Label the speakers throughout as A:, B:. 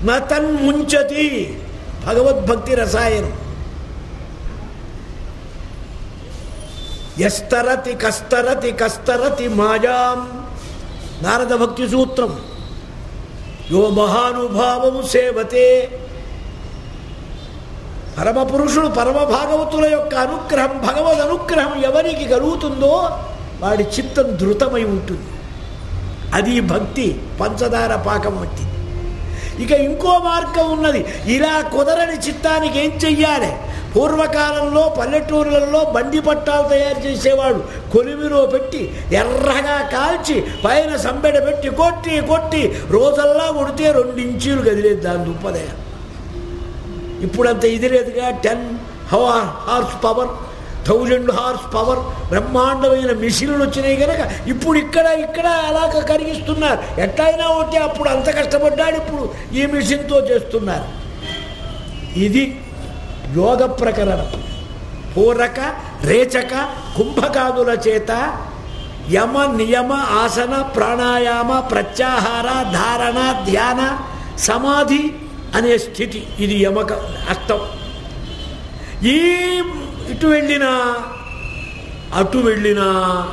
A: నతన్ముంచతి భగవద్భక్తి రసాయనం ఎస్తరతి కస్తరతి కస్తరతి మాయాం నారద భక్తి సూత్రం యో మహానుభావము సేవతే పరమ పురుషుడు పరమ భాగవతుల యొక్క అనుగ్రహం భగవద్ అనుగ్రహం ఎవరికి కలుగుతుందో వాడి చిత్తం ధృతమై ఉంటుంది అది భక్తి పంచదార పాకం వంటిది ఇక ఇంకో మార్గం ఉన్నది ఇలా కుదరని చిత్తానికి ఏం చెయ్యాలి పూర్వకాలంలో పల్లెటూర్లలో బండి పట్టాలు తయారు చేసేవాడు కొలిమిలో పెట్టి ఎర్రగా కాల్చి పైన సంబెడ పెట్టి కొట్టి కొట్టి రోజల్లా కొడితే రెండించీలు కదిలేదు దాని దుప్పదే ఇప్పుడంత ఇది లేదుగా ten horsepower thousand horsepower బ్రహ్మాండమైన మిషన్లు వచ్చినాయి కనుక ఇప్పుడు ఇక్కడ ఇక్కడ అలాగ కరిగిస్తున్నారు ఎట్లయినా ఒకటి అప్పుడు అంత కష్టపడ్డాడు ఇప్పుడు ఈ మిషన్తో చేస్తున్నారు ఇది యోగ ప్రకరణం పూరక రేచక కుంభకాదుల చేత యమ నియమ ఆసన ప్రాణాయామ ప్రత్యాహార ధారణ ధ్యాన సమాధి అనే స్థితి ఇది యమక అర్థం ఈ ఇటు వెళ్ళినా అటు వెళ్ళినా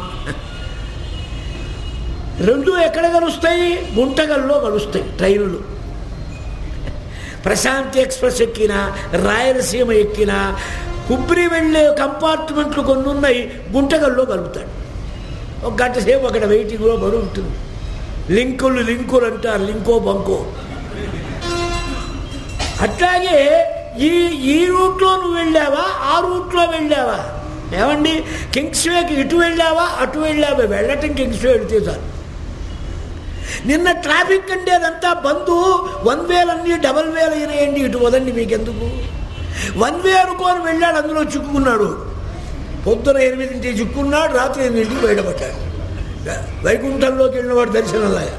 A: రెండు ఎక్కడ కలుస్తాయి గుంటగల్లో కలుస్తాయి ట్రైన్లు ప్రశాంతి ఎక్స్ప్రెస్ ఎక్కినా రాయలసీమ ఎక్కినా హుబ్రి వెళ్ళే కంపార్ట్మెంట్లు కొన్ని ఉన్నాయి గుంటగల్లో కలుగుతాడు ఒక గంట సేపు అక్కడ వెయిటింగ్లో పడి ఉంటుంది లింకులు లింకులు అంటారు లింకో బంకో అట్లాగే ఈ ఈ రూట్లో నువ్వు వెళ్ళావా ఆ రూట్లో వెళ్ళావా ఏమండి కింగ్స్వేకి ఇటు వెళ్ళావా అటు వెళ్ళావా వెళ్ళటం కింగ్స్వే వెళితే చాలు నిన్న ట్రాఫిక్ అంటే అదంతా బంధు వన్ వేలన్నీ డబల్ వేలు అయినాయండి ఇటు వదండి మీకెందుకు వన్ వే అనుకోని వెళ్ళాడు అందులో చిక్కుకున్నాడు పొద్దున ఎనిమిదింటికి చిక్కున్నాడు రాత్రి ఎనిమిదింటికి బయటపడ్డాడు వైకుంఠంలోకి వెళ్ళినవాడు దర్శనంలాగా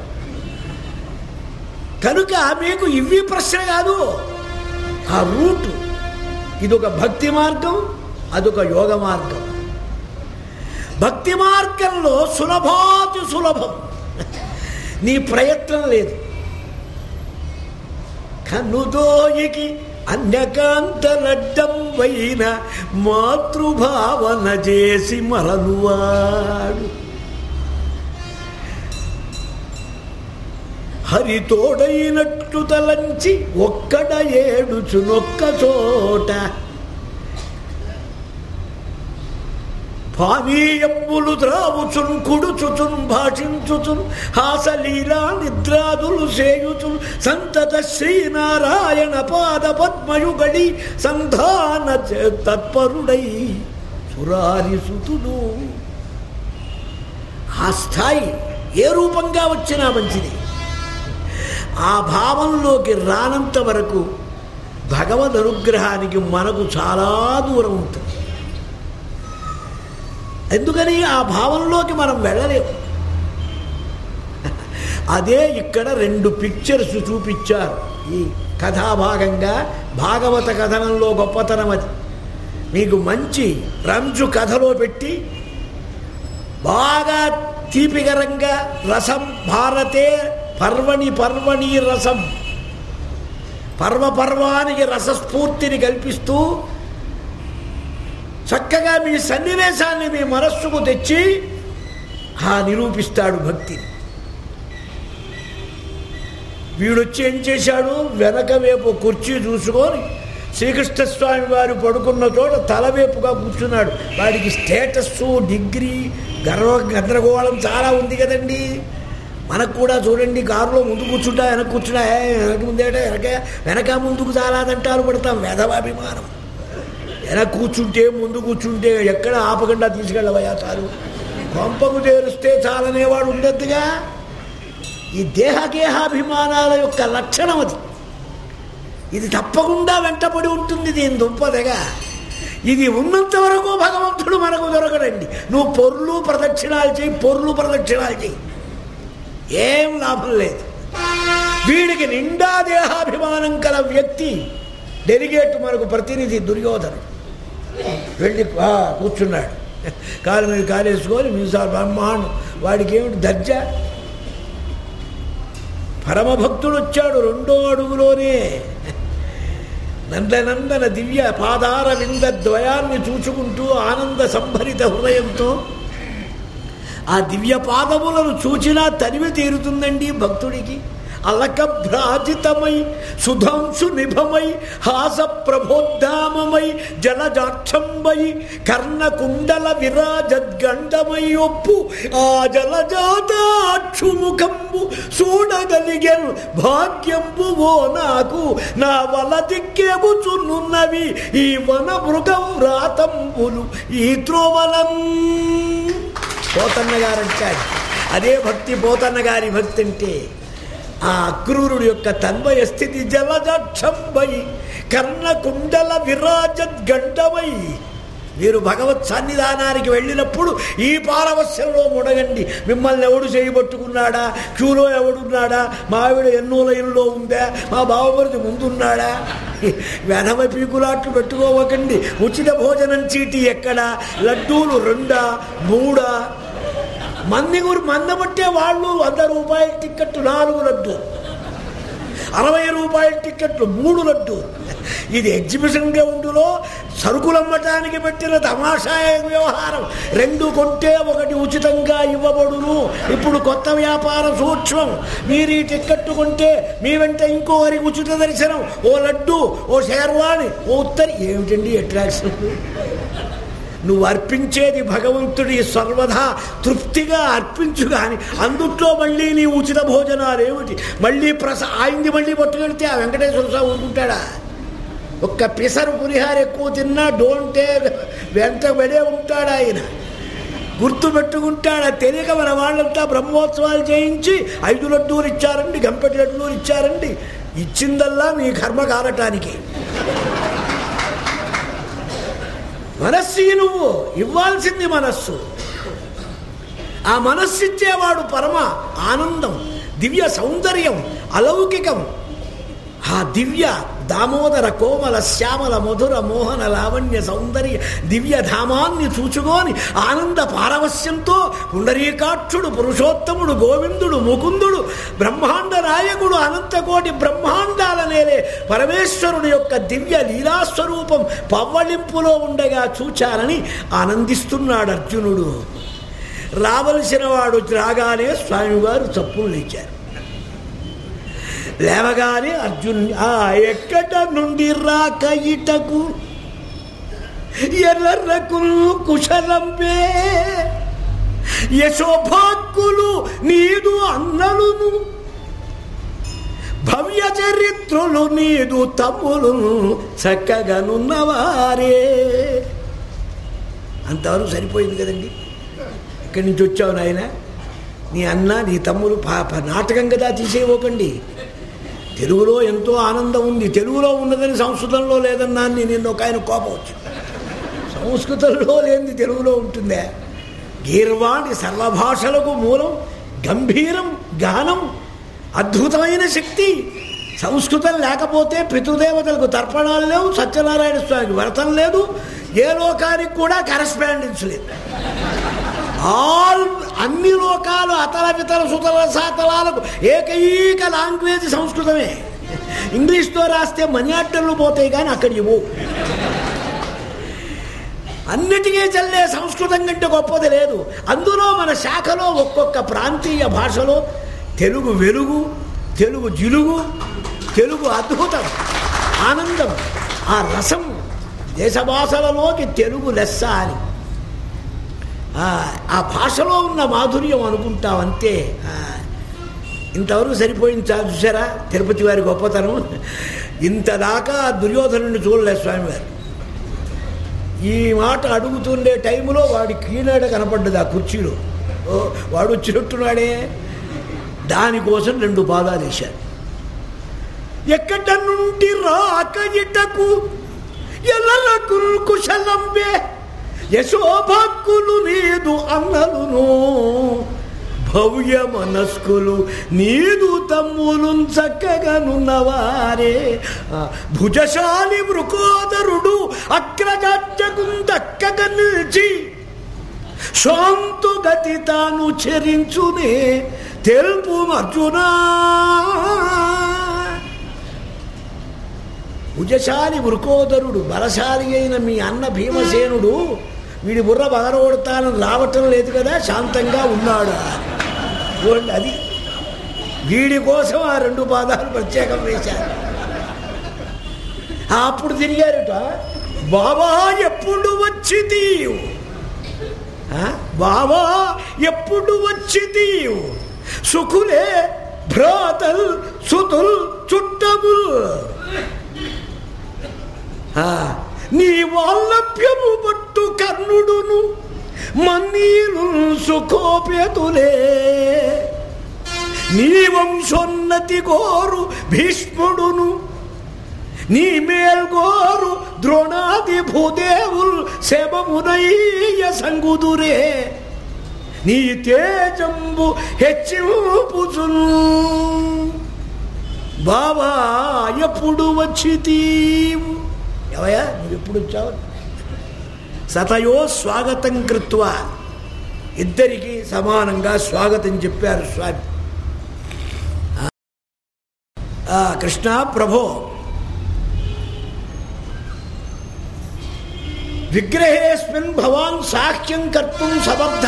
A: కనుక మీకు ఇవి ప్రశ్న కాదు ఆ రూట్ ఇదొక భక్తి మార్గం అదొక యోగ మార్గం భక్తి మార్గంలో సులభాతి సులభం నీ ప్రయత్నం లేదు కన్నుదోయికి అన్యకాంతలడ్డం వైన మాతృభావన చేసి మరలువాడు హరితోడైనట్లు తలంచి ఒక్కడ ఏడుచునొక్క చోట పానీయమ్ములు ద్రావుచున్ కుడుచుచున్ భాషించుచున్ హాసలీలా నిద్రాదులు సేయుచున్ సంతత శ్రీనారాయణ పాద పద్మయుగడి సంధాన చే- తత్పరుడై సురారిసుతుడు ఆ స్థాయి ఏ రూపంగా వచ్చినా మంచిది ఆ భావంలోకి రానంత వరకు భగవద్ అనుగ్రహానికి మనకు చాలా దూరం ఉంటుంది ఎందుకని ఆ భావంలోకి మనం వెళ్ళలేము అదే ఇక్కడ రెండు పిక్చర్స్ చూపించారు ఈ కథాభాగంగా భాగవత కథనంలో గొప్పతనం అది మీకు మంచి రంజు కథలో పెట్టి బాగా తీపికరంగా రసం భారతే పర్వణి పర్వణి రసం పర్వ పర్వానికి రసస్ఫూర్తిని కల్పిస్తూ చక్కగా మీ సన్నివేశాన్ని మీ మనస్సుకు తెచ్చి ఆ నిరూపిస్తాడు భక్తిని వీడొచ్చి ఏం చేశాడు వెనక వైపు కుర్చీ చూసుకొని శ్రీకృష్ణస్వామి వారు పడుకున్న చోట తలవేపుగా కూర్చున్నాడు వాడికి స్టేటస్ డిగ్రీ గర్వ గందరగోళం చాలా ఉంది కదండి మనకు కూడా చూడండి కారులో ముందు కూర్చుంటా వెనక కూర్చుంటా ఏ, వెనక ముందేట వెనక వెనక ముందుకు చాలా దంటాలు పడతాం వేదవాభిమానం వెనక కూర్చుంటే ముందు కూర్చుంటే ఎక్కడ ఆపకుండా తీసుకెళ్ళవయ్యా చాలు కొంపకు చేరుస్తే చాలనేవాడు ఉండొద్దుగా ఈ దేహగేహాభిమానాల యొక్క లక్షణం అది ఇది తప్పకుండా వెంటపడి ఉంటుంది దీని దుంపదగా ఇది ఉన్నంత వరకు భగవంతుడు మనకు దొరకడండి నువ్వు పొర్లు ప్రదక్షిణాలు చేయి పొర్లు ప్రదక్షిణాలు చేయి ఏం లాభం లేదు వీడికి నిండా దేహాభిమానం కల వ్యక్తి డెలిగేట్ మనకు ప్రతినిధి దుర్యోధనుడు వెళ్ళి ఆ, కూర్చున్నాడు కాలు మీద కాలేసుకొని మీసాలు బ్రహ్మాండం వాడికి ఏమిటి దర్జా పరమభక్తుడు వచ్చాడు రెండో అడుగులోనే నందనందన దివ్య పాదార వింద ద్వయాన్ని చూచుకుంటూ ఆనంద సంభరిత హృదయంతో ఆ దివ్య పాదములను చూచినా తనివి తీరుతుందండి భక్తుడికి అలకభ్రాజితమై సుధాంశు నిభమై హాస ప్రబోద్ధామమై జలజాక్షంబై కర్ణకుండల విరాజద్గండమై ఒప్పు ఆ జలజాతాక్షుముఖంబు చూడగలిగను భాగ్యంబు ఓ నాకు నా వల దిక్కెబుచునున్నవి ఈ వన మృగం రాతంబులు ఈ త్రోవలం పోతన్న గారు అంటాడు అదే భక్తి పోతన్న గారి భక్తి అంటే ఆ అక్రూరుడు యొక్క తన్మయ స్థితి జలజక్షంబై కర్ణకుండల విరాజద్గండమై మీరు భగవత్ సన్నిధానానికి వెళ్ళినప్పుడు ఈ పారవస్యంలో ముడగండి మిమ్మల్ని ఎవడు చేయబట్టుకున్నాడా క్యూలో ఎవడున్నాడా మా ఆవిడ ఎన్నో లైన్లో ఉందా మా బావమరిది ముందున్నాడా వెనవ పీకులాట్లు పెట్టుకోవకండి ఉచిత భోజనం చీటీ ఎక్కడా లడ్డూలు రెండా మూడా మంది గురి మంద బట్టే వాళ్ళు వంద రూపాయల టిక్కెట్ నాలుగు లడ్డు అరవై రూపాయల టిక్కెట్లు మూడు లడ్డు ఇది ఎగ్జిబిషన్ గ్రౌండ్లో సరుకులమ్మటానికి పెట్టిన తమాషాయ వ్యవహారం రెండు కొంటే ఒకటి ఉచితంగా ఇవ్వబడును ఇప్పుడు కొత్త వ్యాపార సూక్ష్మం మీరు ఈ టిక్కెట్టు కొంటే మీ వెంట ఇంకోరికి ఉచిత దర్శనం ఓ లడ్డు ఓ శేర్వాణి ఓ ఉత్తరి ఏమిటండి అట్రాక్షన్ నువ్వు అర్పించేది భగవంతుడి సర్వదా తృప్తిగా అర్పించు కానీ అందుట్లో మళ్ళీ నీ ఉచిత భోజనాలు ఏమిటి మళ్ళీ ప్రస ఆయింది మళ్ళీ పట్టుకెళ్తే ఆ వెంకటేశ్వర స్వామి ఊరుకుంటాడా ఒక్క పిసరు పులిహార ఎక్కువ తిన్నా డోంటే వెంట వెడే ఉంటాడు ఆయన గుర్తు పెట్టుకుంటాడా తెలియక మన వాళ్ళంతా బ్రహ్మోత్సవాలు చేయించి ఐదు లడ్డూలు ఇచ్చారండి గంపెటి లడ్డూలు ఇచ్చారండి ఇచ్చిందల్లా మీ కర్మ కాలటానికి మనస్సు నువ్వు ఇవ్వాల్సింది మనస్సు ఆ మనస్సు ఇచ్చేవాడు పరమ ఆనందం దివ్య సౌందర్యం అలౌకికం ఆ దివ్య దామోదర కోమల శ్యామల మధుర మోహన లావణ్య సౌందర్య దివ్య ధామాన్ని చూచుకొని ఆనంద పారవస్యంతో పుండరీకాక్షుడు పురుషోత్తముడు గోవిందుడు ముకుందుడు బ్రహ్మాండ నాయకుడు అనంతకోటి బ్రహ్మాండాల నేలే పరమేశ్వరుని యొక్క దివ్య లీలాస్వరూపం పవ్వళింపులో ఉండగా చూచారని ఆనందిస్తున్నాడు అర్జునుడు రావలసిన వాడు రాగానే స్వామివారు చప్పులు లేచారు లేవగానే అర్జున్ ఆ ఎక్కట నుండి రాక ఇటకు ఎర్రకు కుశలంపే యశోభాక్కులు నీదు అన్నలును భవ్య చరిత్రులు నీదు తమ్ములు చక్కగానున్నవారే అంతవరకు సరిపోయింది కదండి ఇక్కడి నుంచి వచ్చావు నాయన నీ అన్న నీ తమ్ముడు పాప నాటకం కదా తీసేయబోకండి తెలుగులో ఎంతో ఆనందం ఉంది తెలుగులో ఉన్నదని సంస్కృతంలో లేదన్నా అని నిన్న ఒక ఆయన కోపం వచ్చింది సంస్కృతంలో లేనిది తెలుగులో ఉంటుందే గీర్వాణి సర్వభాషలకు మూలం గంభీరం గానం అద్భుతమైన శక్తి సంస్కృతం లేకపోతే పితృదేవతలకు తర్పణాలు లేవు సత్యనారాయణ స్వామికి వ్రతం లేదు ఏ లోకానికి కూడా కరస్పాండెన్స్ లేదు ఆల్ అన్ని లోకాలు అతల వితల సుతల సాతలాలకు ఏకైక లాంగ్వేజ్ సంస్కృతమే ఇంగ్లీష్తో రాస్తే మనీ ఆర్డర్లు పోతాయి కానీ అక్కడికి పోవు అన్నిటికీ చల్లే సంస్కృతం కంటే గొప్పది లేదు అందులో మన శాఖలో ఒక్కొక్క ప్రాంతీయ భాషలో తెలుగు వెలుగు తెలుగు జిలుగు తెలుగు అద్భుతం ఆనందం ఆ రసం దేశ భాషలలోకి తెలుగు లెస్స అని ఆ భాషలో ఉన్న మాధుర్యం అనుకుంటాం అంతే ఇంతవరకు సరిపోయింది చాలు చూసారా తిరుపతి వారి గొప్పతనం ఇంతదాకా దుర్యోధనుడిని చూడలేదు స్వామివారు ఈ మాట అడుగుతుండే టైంలో వాడి కీనాడ కనపడ్డది ఆ కుర్చీలో ఓ వాడు వచ్చినట్టున్నాడే దానికోసం రెండు పాదాలు వేశారు ఎక్కడ నుండి రాక ఇటకు ఎల్లలకు కుశలంబే యశోభక్కులు నీదు అన్నలును భవ్య మనస్కులు నీదు తమ్ములు చక్కగానున్నవారే భుజశాలి మృకోదరుడు అగ్రజాత్యకు దక్కగా నిలిచి శాంతు గతి తాను చెరించునే తెలుపు అర్జునా భుజశాలి వృకోదరుడు బలశాలి అయిన మీ అన్న భీమసేనుడు వీడి బుర్ర బగరగొడతానని రావటం లేదు కదా శాంతంగా ఉన్నాడు చూడండి అది వీడి కోసం ఆ రెండు పాదాలు ప్రత్యేకం వేశారు అప్పుడు తిరిగారుట బాబా ఎప్పుడు వచ్చి తీయు బాబా ఎప్పుడు వచ్చి తీయు సుఖులే భ్రాతల్ సుతుల్ చుట్టముల్ ఆ, నీ వాల్లభ్యము పట్టు కర్ణుడును మన్నీలు సుఖోపేతులే నీ వంశోన్నతి కోరు భీష్ముడును నీ మేల్గోరు ద్రోణాది భూదేవుల్ శబమునయ్య సంగుదురే నీ తేజంబు హెచ్చింపుచును బావా ఎప్పుడు వచ్చి తీవు ఎవయా నువ్వు ఎప్పుడు వచ్చావు సతయో స్వాగతం కృత్వ ఇద్దరికి సమానంగా స్వాగతం చెప్పారు స్వామి ఆ, కృష్ణ ప్రభో విగ్రహేస్మిన్ భవాన్ సాఖ్యం కర్తుం సమర్థ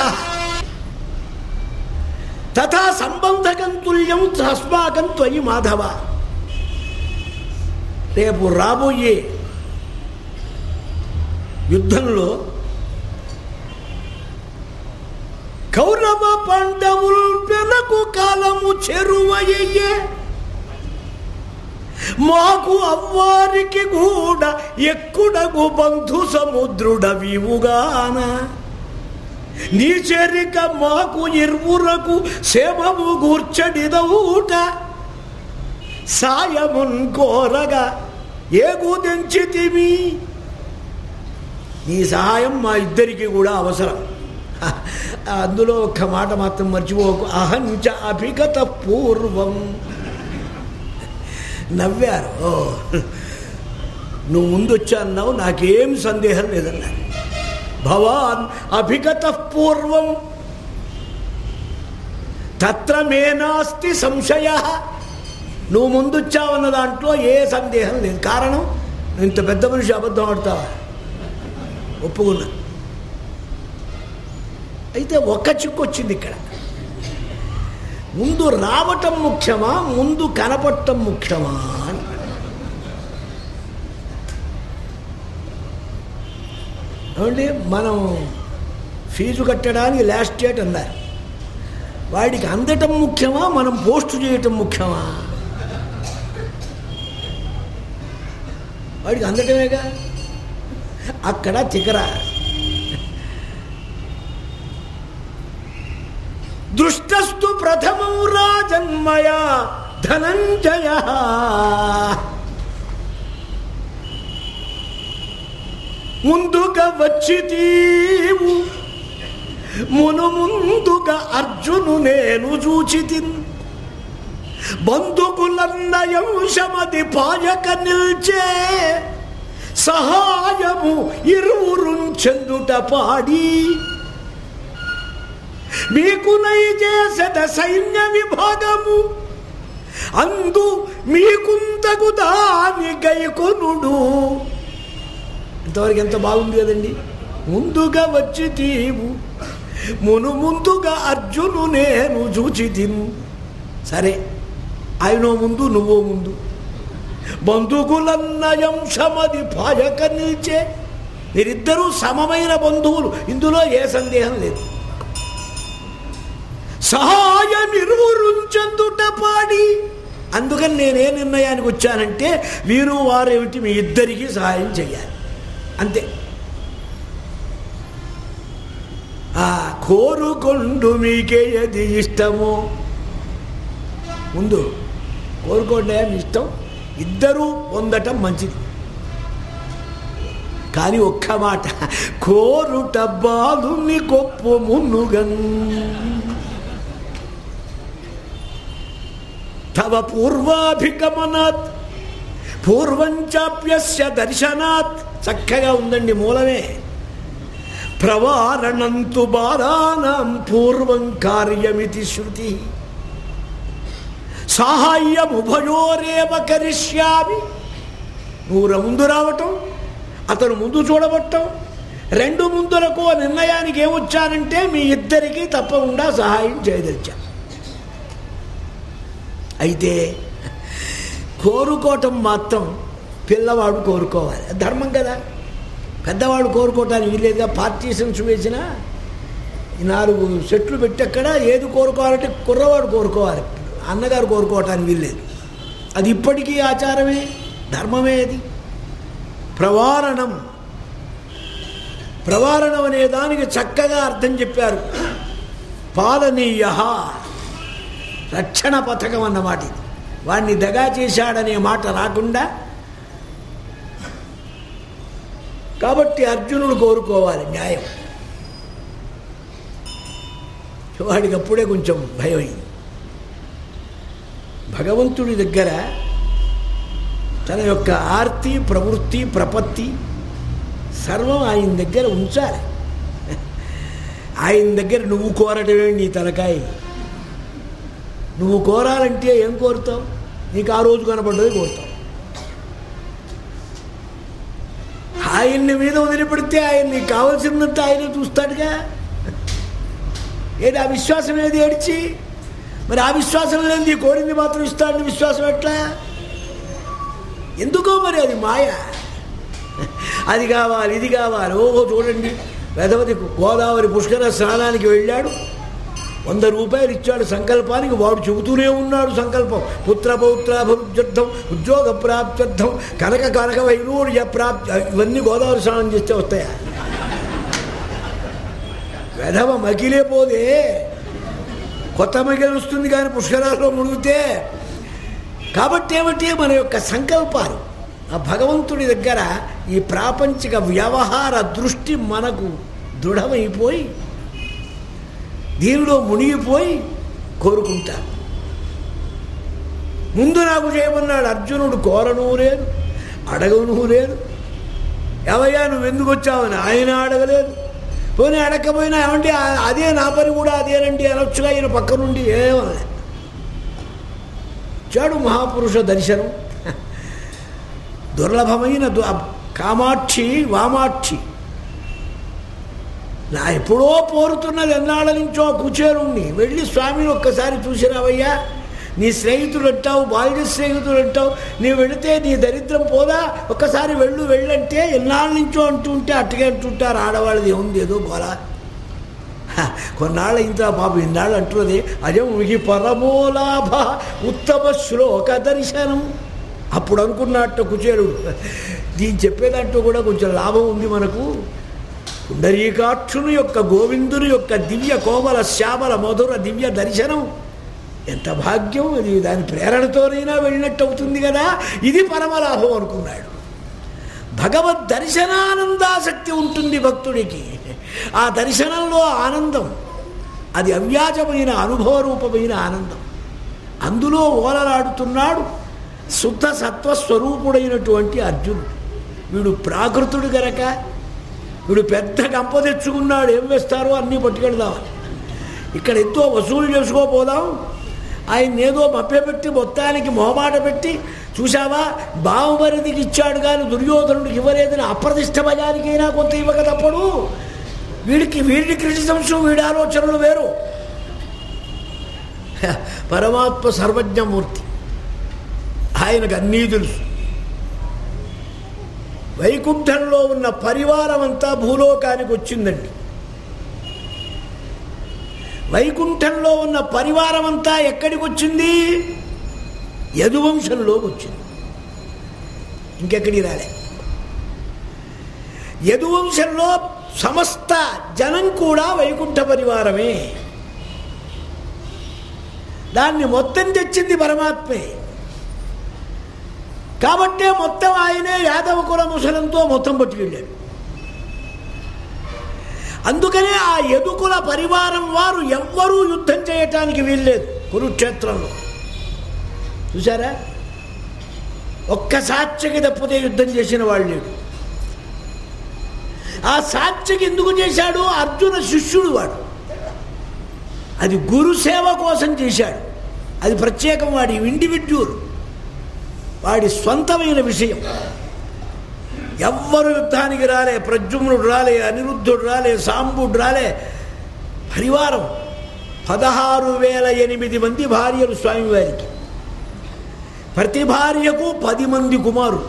A: తథా సంబంధకం తుల్యం అస్మాకం త్వయి మాధవ రేపు రాబోయే యుద్ధంలో కౌరవ పాండవుల్ పెనకు కాలము చెరువయ్యే మాకు అవ్వారికి కూడా ఎక్కుడగు బంధు సముద్రుడవివుగాన నీ చెరిక మాకు ఇర్వురకు శమము గూర్చడిదవుట సాయమున్ కోరగా ఏగుదెంచితిమి నీ సహాయం మా ఇద్దరికి కూడా అవసరం అందులో ఒక్క మాట మాత్రం మర్చిపోకు అహంచ అభిగత పూర్వం నవ్వారు ఓ నువ్వు ముందు వచ్చా అన్నావు నాకేం సందేహం లేదన్నారు భవాన్ అభిగత పూర్వం తత్ర మే నాస్తి సంశయ నువ్వు ముందొచ్చావన్న దాంట్లో ఏ సందేహం లేదు కారణం నువ్వు ఇంత పెద్ద మనిషి అబద్ధం ఆడతావా ఒప్పుకున్నా అయితే ఒక్క చిక్కు వచ్చింది ఇక్కడ ముందు రావటం ముఖ్యమా ముందు కనపడటం ముఖ్యమా అని ఏమండి మనం ఫీజు కట్టడానికి లాస్ట్ డేట్ అన్నారు వాడికి అందటం ముఖ్యమా మనం పోస్ట్ చేయటం ముఖ్యమా వాడికి అందటమేగా అక్కడ తికరా దృష్టస్తు ప్రథమం రాజన్మయా ధనంజయ ముందుగా వచ్చి తీవు మును ముందుగా అర్జును నేను చూచితిన్ బంధుకులన్నయం శమది పాయక నిల్చే సహాయము ఇరువురు చెందుట పాడి మీకు చేసద సైన్య విభాగము అందు మీకుంతకు దాని గైకొనుడు ఇంతవరకు ఎంత బాగుంది కదండి ముందుగా వచ్చి తీవు మును ముందుగా అర్జును నేను చూచి తిను సరే ఆయన ముందు నువ్వో ముందు బంధుకులన్నయం సమది పాయక నిల్చే మీరిద్దరూ సమమైన బంధువులు ఇందులో ఏ సందేహం లేదు సహాయ నిర్వరుంచందుట పాడి అందుకని నేనే నిర్ణయానికి వచ్చానంటే వీరు వారేమిటి మీ ఇద్దరికీ సహాయం చేయాలి అంతే ఆ కోరుకొండు మీకే ఏది ఇష్టమో ముందు కోరుకోండి మీ ఇష్టం ఇద్దరూ పొందటం మంచిది కానీ ఒక్క మాట కోరుట బాలుని కొప్పు మున్నుగన్ తవ పూర్వాభిగమనాత్ పూర్వంచాప్యస్య దర్శనాత్ చక్కగా ఉందండి మూలమే ప్రవారణంతు బాలానాం పూర్వం కార్యమితి శృతి సాహాయ్యం ఉభయోరేవ కరిష్యామి నువ్వు ర- ముందు రావటం అతను ముందు చూడబట్టం రెండు ముందులకు ఆ నిర్ణయానికి ఏమొచ్చానంటే మీ ఇద్దరికీ తప్పకుండా సహాయం చేయదలిచా అయితే కోరుకోవటం మాత్రం పిల్లవాడు కోరుకోవాలి ధర్మం కదా పెద్దవాడు కోరుకోవటానికి వీల్లేదుగా పార్టీషన్స్ వేసిన ఈ నాలుగు సెట్లు పెట్టి అక్కడ ఏది కోరుకోవాలంటే కుర్రవాడు కోరుకోవాలి అన్నగారు కోరుకోవటానికి వీల్లేదు అది ఇప్పటికీ ఆచారమే ధర్మమే అది ప్రవారణం ప్రవారణం అనే దానికి చక్కగా అర్థం చెప్పారు పాలనీయ రక్షణ పథకం అన్నమాట ఇది వాడిని దగా చేశాడనే మాట రాకుండా కాబట్టి అర్జునుడు కోరుకోవాలి న్యాయం వాడికి అప్పుడే కొంచెం భయం అయింది భగవంతుడి దగ్గర తన యొక్క ఆర్తి ప్రవృత్తి ప్రపత్తి సర్వం ఆయన దగ్గర ఉంచాలి ఆయన దగ్గర నువ్వు కోరటమే నీ తలకాయ నువ్వు కోరాలంటే ఏం కోరుతావు నీకు ఆ రోజు కనపడ్డది కోరుతావు ఆయన్ని మీద వదిలిపెడితే ఆయన నీకు కావాల్సినంత ఆయన చూస్తాడుగా ఏది ఆ విశ్వాసం ఏది ఏడ్చి మరి ఆ విశ్వాసం లేని కోరింది మాత్రం ఇస్తాడని విశ్వాసం ఎట్లా ఎందుకో మరి అది మాయ అది కావాలి ఇది కావాలి ఓహో చూడండి వెదవతి గోదావరి పుష్కర స్నానానికి వెళ్ళాడు వంద రూపాయలు ఇచ్చాడు సంకల్పానికి వాడు చెబుతూనే ఉన్నాడు సంకల్పం పుత్ర పౌత్రాభివృద్ధ్యర్థం ఉద్యోగ ప్రాప్త్యర్థం కనక కనక వైరూర్య ప్రాప్తి ఇవన్నీ గోదావరి స్నానం చేస్తే వస్తాయా వెధవ మకిలే పోదే కొత్త మకిలి వస్తుంది కానీ పుష్కరాల్లో మునిగితే కాబట్టి ఏమిటి మన యొక్క సంకల్పాలు ఆ భగవంతుడి దగ్గర ఈ ప్రాపంచిక వ్యవహార దృష్టి మనకు దృఢమైపోయి దీనిలో మునిగిపోయి కోరుకుంటారు ముందు నాకు చేయమన్నాడు అర్జునుడు కోరను లేదు అడగను లేదు ఎవయ్యా నువ్వు ఎందుకు వచ్చావని ఆయన అడగలేదు పోనీ అడగకపోయినా ఏమంటే ఆ- అదే నా పని కూడా అదేనండి అనొచ్చుగా ఈయన పక్క నుండి ఏమన్నా చాడు మహాపురుష దర్శనం దుర్లభమైన దు- కామాక్షి వామాక్షి నా ఎప్పుడో పోరుతున్నది ఎన్నాళ్ళ నుంచో కుచేరుణ్ణి వెళ్ళి స్వామిని ఒక్కసారి చూసిరావయ్యా నీ స్నేహితుడు అంటావు బాల్య స్నేహితుడు అంటావు నీవు వెళితే నీ దరిద్రం పోదా ఒక్కసారి వెళ్ళు వెళ్ళంటే ఎన్నాళ్ళ నుంచో అంటుంటే అట్టగే అంటుంటారు ఆడవాళ్ళది ఏముంది ఏదో గోల హ, కొన్నాళ్ళ ఇంత పాపం ఇన్నాళ్ళు అంటున్నది అజం ఈ పరమోలాభ ఉత్తమ శ్లోక దర్శనం అప్పుడు అనుకున్నట్టు కుచేరుడు దీన్ని చెప్పేదాంట్లో కూడా కొంచెం లాభం ఉంది మనకు పుండరీకాక్షుని యొక్క గోవిందుని యొక్క దివ్య కోమల శ్యామల మధుర దివ్య దర్శనం ఎంత భాగ్యం అది దాని ప్రేరణతోనైనా వెళ్ళినట్టు అవుతుంది కదా ఇది పరమలాభం అనుకున్నాడు భగవద్ దర్శనానందాసక్తి ఉంటుంది భక్తుడికి ఆ దర్శనంలో ఆనందం అది అవ్యాజమైన అనుభవ రూపమైన ఆనందం అందులో ఓలలాడుతున్నాడు శుద్ధ సత్వ స్వరూపుడైనటువంటి అర్జునుడు వీడు ప్రాకృతుడు గనక వీడు పెద్ద గంప తెచ్చుకున్నాడు ఏం వేస్తారో అన్నీ పట్టుకెళ్దామని ఇక్కడ ఎంతో వసూలు చేసుకోపోదాం ఆయన ఏదో మభ్యపెట్టి మొత్తానికి మొహమాట పెట్టి చూసావా బావమరిదికి ఇచ్చాడు కానీ దుర్యోధనుడికి ఇవ్వలేదని అప్రతిష్ట భయానికైనా కొంత ఇవ్వక తప్పడు వీడికి వీడి క్రిటిసమ్స్ వీడి ఆలోచనలు వేరు హ, పరమాత్మ సర్వజ్ఞమూర్తి ఆయనకు అన్నీ తెలుసు వైకుంఠంలో ఉన్న పరివారం అంతా భూలోకానికి వచ్చిందండి వైకుంఠంలో ఉన్న పరివారం అంతా ఎక్కడికి వచ్చింది యదువంశంలోకి వచ్చింది ఇంకెక్కడికి రాలే యదువంశంలో సమస్త జనం కూడా వైకుంఠ పరివారమే దాన్ని మొత్తం తెచ్చింది పరమాత్మే కాబట్టే మొత్తం ఆయనే యాదవ కుల ముసలంతో మొత్తం పట్టుకెళ్ళాడు అందుకనే ఆ యదుకుల పరివారం వారు ఎవ్వరూ యుద్ధం చేయటానికి వీల్లేదు కురుక్షేత్రంలో చూసారా ఒక్క సాత్యకి తప్పితే యుద్ధం చేసిన వాళ్ళు లేడు ఆ సాత్యకి ఎందుకు చేశాడు అర్జున శిష్యుడు వాడు అది గురు సేవ కోసం చేశాడు అది ప్రత్యేకం వాడి ఇండివిడ్యువల్ వాడి స్వంతమైన విషయం ఎవ్వరు యుద్ధానికి రాలే ప్రద్యుమ్నుడు రాలే అనిరుద్ధుడు రాలే సాంబుడు రాలే పరివారం పదహారు వేల ఎనిమిది మంది భార్యలు స్వామివారికి ప్రతి భార్యకు పది మంది కుమారులు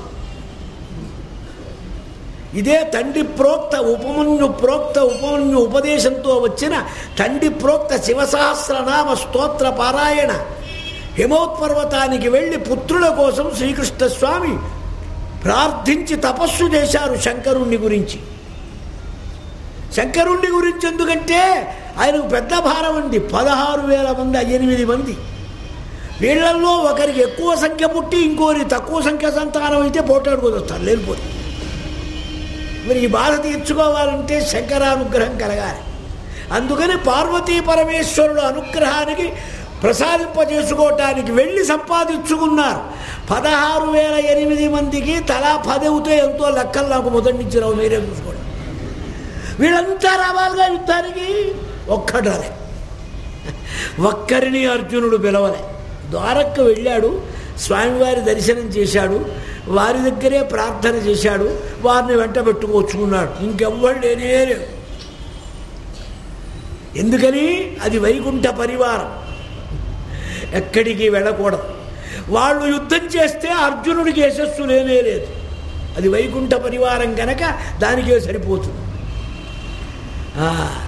A: ఇదే తండ్రి ప్రోక్త ఉపమన్యు ప్రోక్త ఉపమన్యు ఉపదేశంతో వచ్చిన తండ్రి ప్రోక్త శివసహస్రనామ స్తోత్ర పారాయణ హిమోత్పర్వతానికి వెళ్ళి పుత్రుల కోసం శ్రీకృష్ణ స్వామి ప్రార్థించి తపస్సు చేశారు శంకరుణ్ణి గురించి శంకరుణ్ణి గురించి ఎందుకంటే ఆయనకు పెద్ద భారం ఉంది పదహారు వేల మంది ఎనిమిది మంది వీళ్ళల్లో ఒకరికి ఎక్కువ సంఖ్య పుట్టి ఇంకోరి తక్కువ సంఖ్య సంతానం అయితే పోటాడుకొని వస్తారు లేనిపోతే మరి ఈ బాధ తీర్చుకోవాలంటే శంకరానుగ్రహం కలగాలి అందుకని పార్వతీ పరమేశ్వరుడు అనుగ్రహానికి ప్రసాదింపజేసుకోవటానికి వెళ్ళి సంపాదించుకున్నారు పదహారు వేల ఎనిమిది మందికి తలా పది అవుతే ఎంతో లెక్కలు నాకు మొదటి నుంచి రావు మీరే చూసుకోండి వీళ్ళంతా రావాలిగా యుద్ధానికి ఒక్కడు రాలే ఒక్కరిని అర్జునుడు పిలవలే ద్వారక్క వెళ్ళాడు స్వామివారి దర్శనం చేశాడు వారి దగ్గరే ప్రార్థన చేశాడు వారిని వెంట పెట్టుకొచ్చుకున్నాడు ఇంకెవ్వడు లేనే లేడు ఎందుకని అది వైకుంఠ పరివారం ఎక్కడికి వెళ్ళకూడదు వాళ్ళు యుద్ధం చేస్తే అర్జునుడికి యశస్సు లేనే లేదు అది వైకుంఠ పరివారం కనుక దానికే సరిపోతుంది ఆ,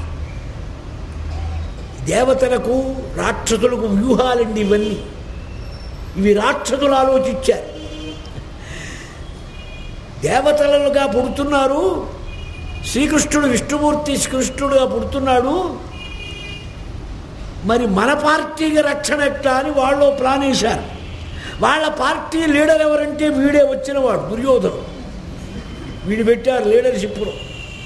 A: దేవతలకు రాక్షసులకు వ్యూహాలండి ఇవన్నీ ఇవి రాక్షసులు ఆలోచించారు దేవతలుగా పుడుతున్నారు శ్రీకృష్ణుడు విష్ణుమూర్తి కృష్ణుడుగా పుడుతున్నాడు మరి మన పార్టీకి రక్షణ ఎట్లా అని వాళ్ళు ప్లాన్ వేశారు వాళ్ళ పార్టీ లీడర్ ఎవరంటే వీడే వచ్చినవాడు దుర్యోధను వీడు పెట్టారు లీడర్షిప్లో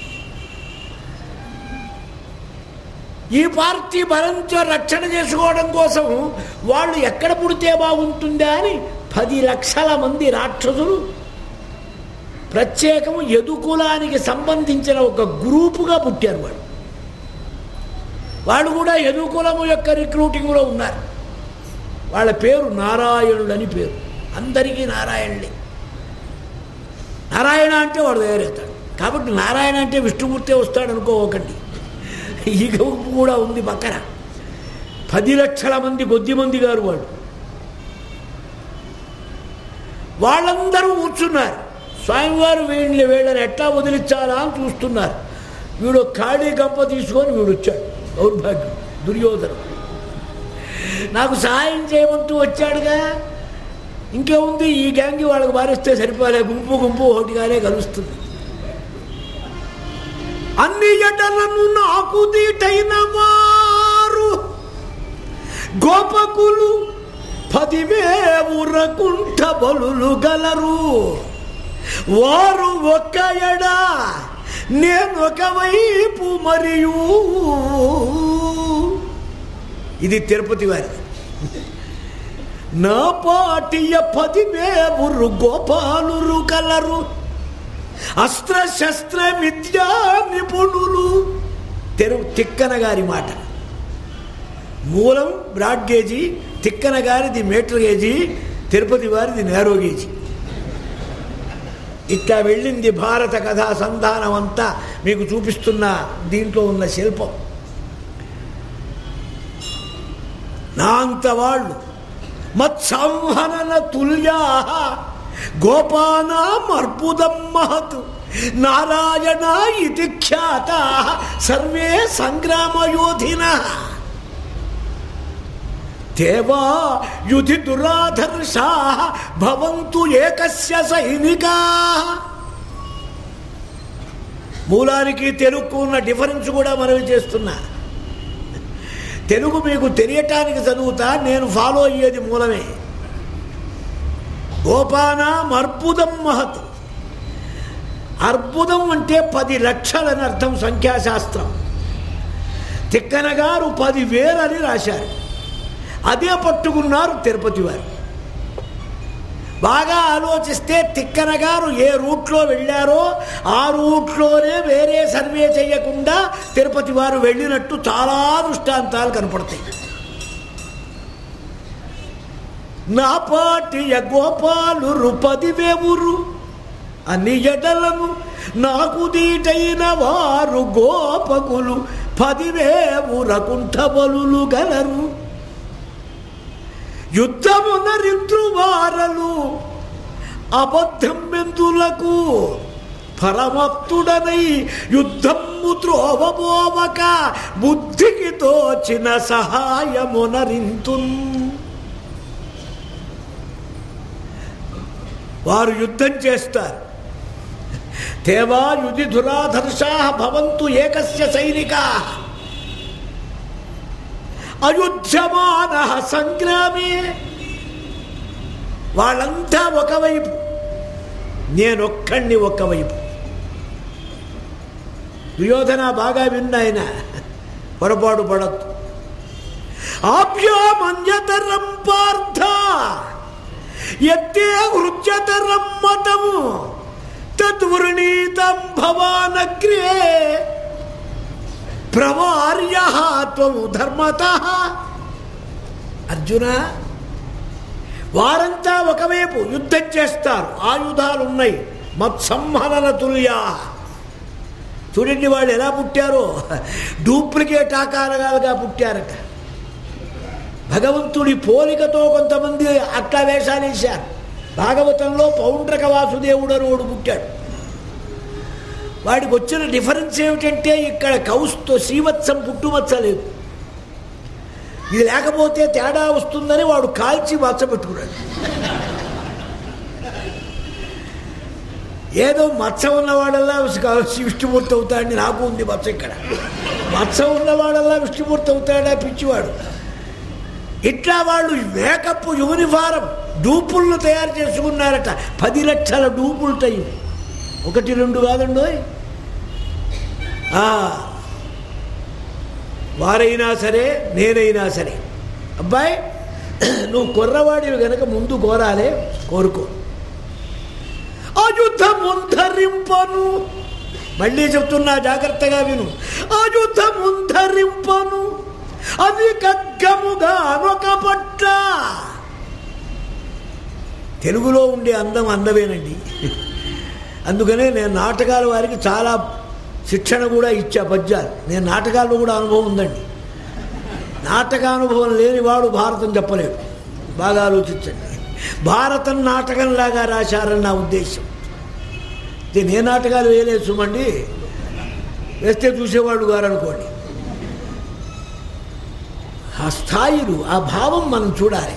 A: ఈ పార్టీ బలంతో రక్షణ చేసుకోవడం కోసం వాళ్ళు ఎక్కడ పుడితే బాగుంటుందా అని పది లక్షల మంది రాక్షసులు ప్రత్యేకము యదుకులానికి సంబంధించిన ఒక గ్రూపుగా పుట్టారు వాళ్ళు వాళ్ళు కూడా యదుకులము యొక్క రిక్రూటింగ్లో ఉన్నారు వాళ్ళ పేరు నారాయణుడు అని పేరు అందరికీ నారాయణుడే నారాయణ అంటే వాడు తయారవుతాడు కాబట్టి నారాయణ అంటే విష్ణుమూర్తే వస్తాడు అనుకోకండి ఈ గుంపు కూడా ఉంది పక్కన పది లక్షల మంది కొద్ది మంది గారు వాళ్ళు వాళ్ళందరూ కూర్చున్నారు స్వామివారు వీళ్ళని వీళ్ళని ఎట్లా వదిలించాలా అని చూస్తున్నారు వీడు ఖాళీ గంప తీసుకొని వీడు వచ్చాడు దౌర్భాగ్యం దుర్యోధనం నాకు సహాయం చేయమంటూ వచ్చాడుగా ఇంకేముంది ఈ గ్యాంగి వాళ్ళకి మారిస్తే సరిపోలే గుంపు గుంపు ఒకటిగానే కలుస్తుంది అన్ని ఎడలను నాకు దీటైన వారు గోపకులు పదివేవురకుంఠ బలులు గలరు వారు ఒక్క ఎడ నేను ఒకవైపు మరియు ఇది తిరుపతి వారి నా పాటియ పదివేవురు గోపాలురు కలరు అస్త్ర శస్త్ర విద్యా నిపుణులు తెరు తిక్కన గారి మాట మూలం బ్రాడ్ గేజీ తిక్కన గారిది మీటర్ గేజీ తిరుపతి వారిది నేరో గేజీ ఇట్లా వెళ్ళింది భారత కథా సంధానం అంతా మీకు చూపిస్తున్న దీంట్లో ఉన్న శిల్పం నా అంత వాళ్ళు మత్సంహనన తుల్యా గోపానాం అర్బుదం మహత్ నారాయణ ఇది ఖ్యాత సర్వే సంగ్రామయోధిన దేవా యుధి దురాధర్షా భవంతు ఏకస్య సైనికా మూలానికి తెలుగుకు ఉన్న డిఫరెన్స్ కూడా మనవి చేస్తున్నా తెలుగు మీకు తెలియటానికి చదువుతా నేను ఫాలో అయ్యేది మూలమే గోపానాం అర్బుదం మహత్ అర్బుదం అంటే పది లక్షలని అర్థం సంఖ్యాశాస్త్రం తిక్కన గారు పది వేలని రాశారు అదే పట్టుకున్నారు తిరుపతి వారు బాగా ఆలోచిస్తే తిక్కన గారు ఏ రూట్లో వెళ్ళారో ఆ రూట్లోనే వేరే సర్వే చేయకుండా తిరుపతి వారు వెళ్ళినట్టు చాలా దృష్టాంతాలు కనపడతాయి నా పాటియ గోపాలు పదివేవురు అని ఎడలను నాకు దీటైన వారు గోపకులు పదివేవురకుంఠబలు గలరు యుద్ధమున రింద్రువారలు అబద్ధం మెందులకు పరమత్తుడనై యుద్ధము త్రోవబోవక బుద్ధికి తోచిన సహాయమునరింతు వారు యుద్ధం చేస్తారు తేవా యుధి ధురాధర్షా భవంతు ఏకస్య సైనికా అయుధ్యమాన సంగ్రామే వాళ్ళంతా ఒకవైపు నేనొక్కడిని ఒకవైపు దుర్యోధన బాగా విన్నాయన పొరపాటు పడద్దు ఆభ్యామన్యతరం పార్థ ఎత్తే హృత్యతరం మతము తద్వృణీతం భవానగ్రే ప్రవార్య త్వము ధర్మత అర్జున వారంతా ఒకవైపు యుద్ధం చేస్తారు ఆయుధాలు ఉన్నాయి మత్సంహనన తుల్యా చూడండి వాళ్ళు ఎలా పుట్టారో డూప్లికేట్ ఆకారాలుగా పుట్టారట భగవంతుడి పోలికతో కొంతమంది అట్లా వేషాలు వేశారు భాగవతంలో పౌండ్రక వాసుదేవుడు అని వాడు పుట్టాడు వాడికి వచ్చిన డిఫరెన్స్ ఏమిటంటే ఇక్కడ కౌస్తో శ్రీవత్సం పుట్టుమచ్చ లేదు ఇది లేకపోతే తేడా వస్తుందని వాడు కాల్చి మచ్చ పెట్టుకున్నాడు ఏదో మచ్చ ఉన్నవాడల్లా విష్ణుమూర్తి అవుతాడని నాకు ఉంది మచ్చ ఇక్కడ మచ్చ ఉన్నవాడల్లా విష్ణుమూర్తి అవుతాడా పిచ్చివాడు ఇట్లా వాళ్ళు మేకప్ యూనిఫారం డూపులను తయారు చేసుకున్నారట పది లక్షల డూపులు టైం ఒకటి రెండు కాదండి వారైనా సరే నేనైనా సరే అబ్బాయి నువ్వు కుర్రవాడివి గనక ముందు కోరాలే కోరుకో అయుద్ధముంధరింపను మళ్ళీ చెప్తున్నా జాగ్రత్తగా విను అయుద్ధముంధరింపను అది కగ్గముగా అనొక పట్ల తెలుగులో ఉండే అందం అందమేనండి అందుకనే నేను నాటకాల వారికి చాలా శిక్షణ కూడా ఇచ్చా పద్యాలు నేను నాటకాల్లో కూడా అనుభవం ఉందండి నాటకానుభవం లేనివాడు భారతం చెప్పలేడు బాగా ఆలోచించండి భారతం నాటకంలాగా రాశారని నా ఉద్దేశం ఇది నే నాటకాలు వేయలేదు సుమండి వేస్తే చూసేవాళ్ళు గారు అనుకోండి ఆ స్థాయిలు ఆ భావం మనం చూడాలి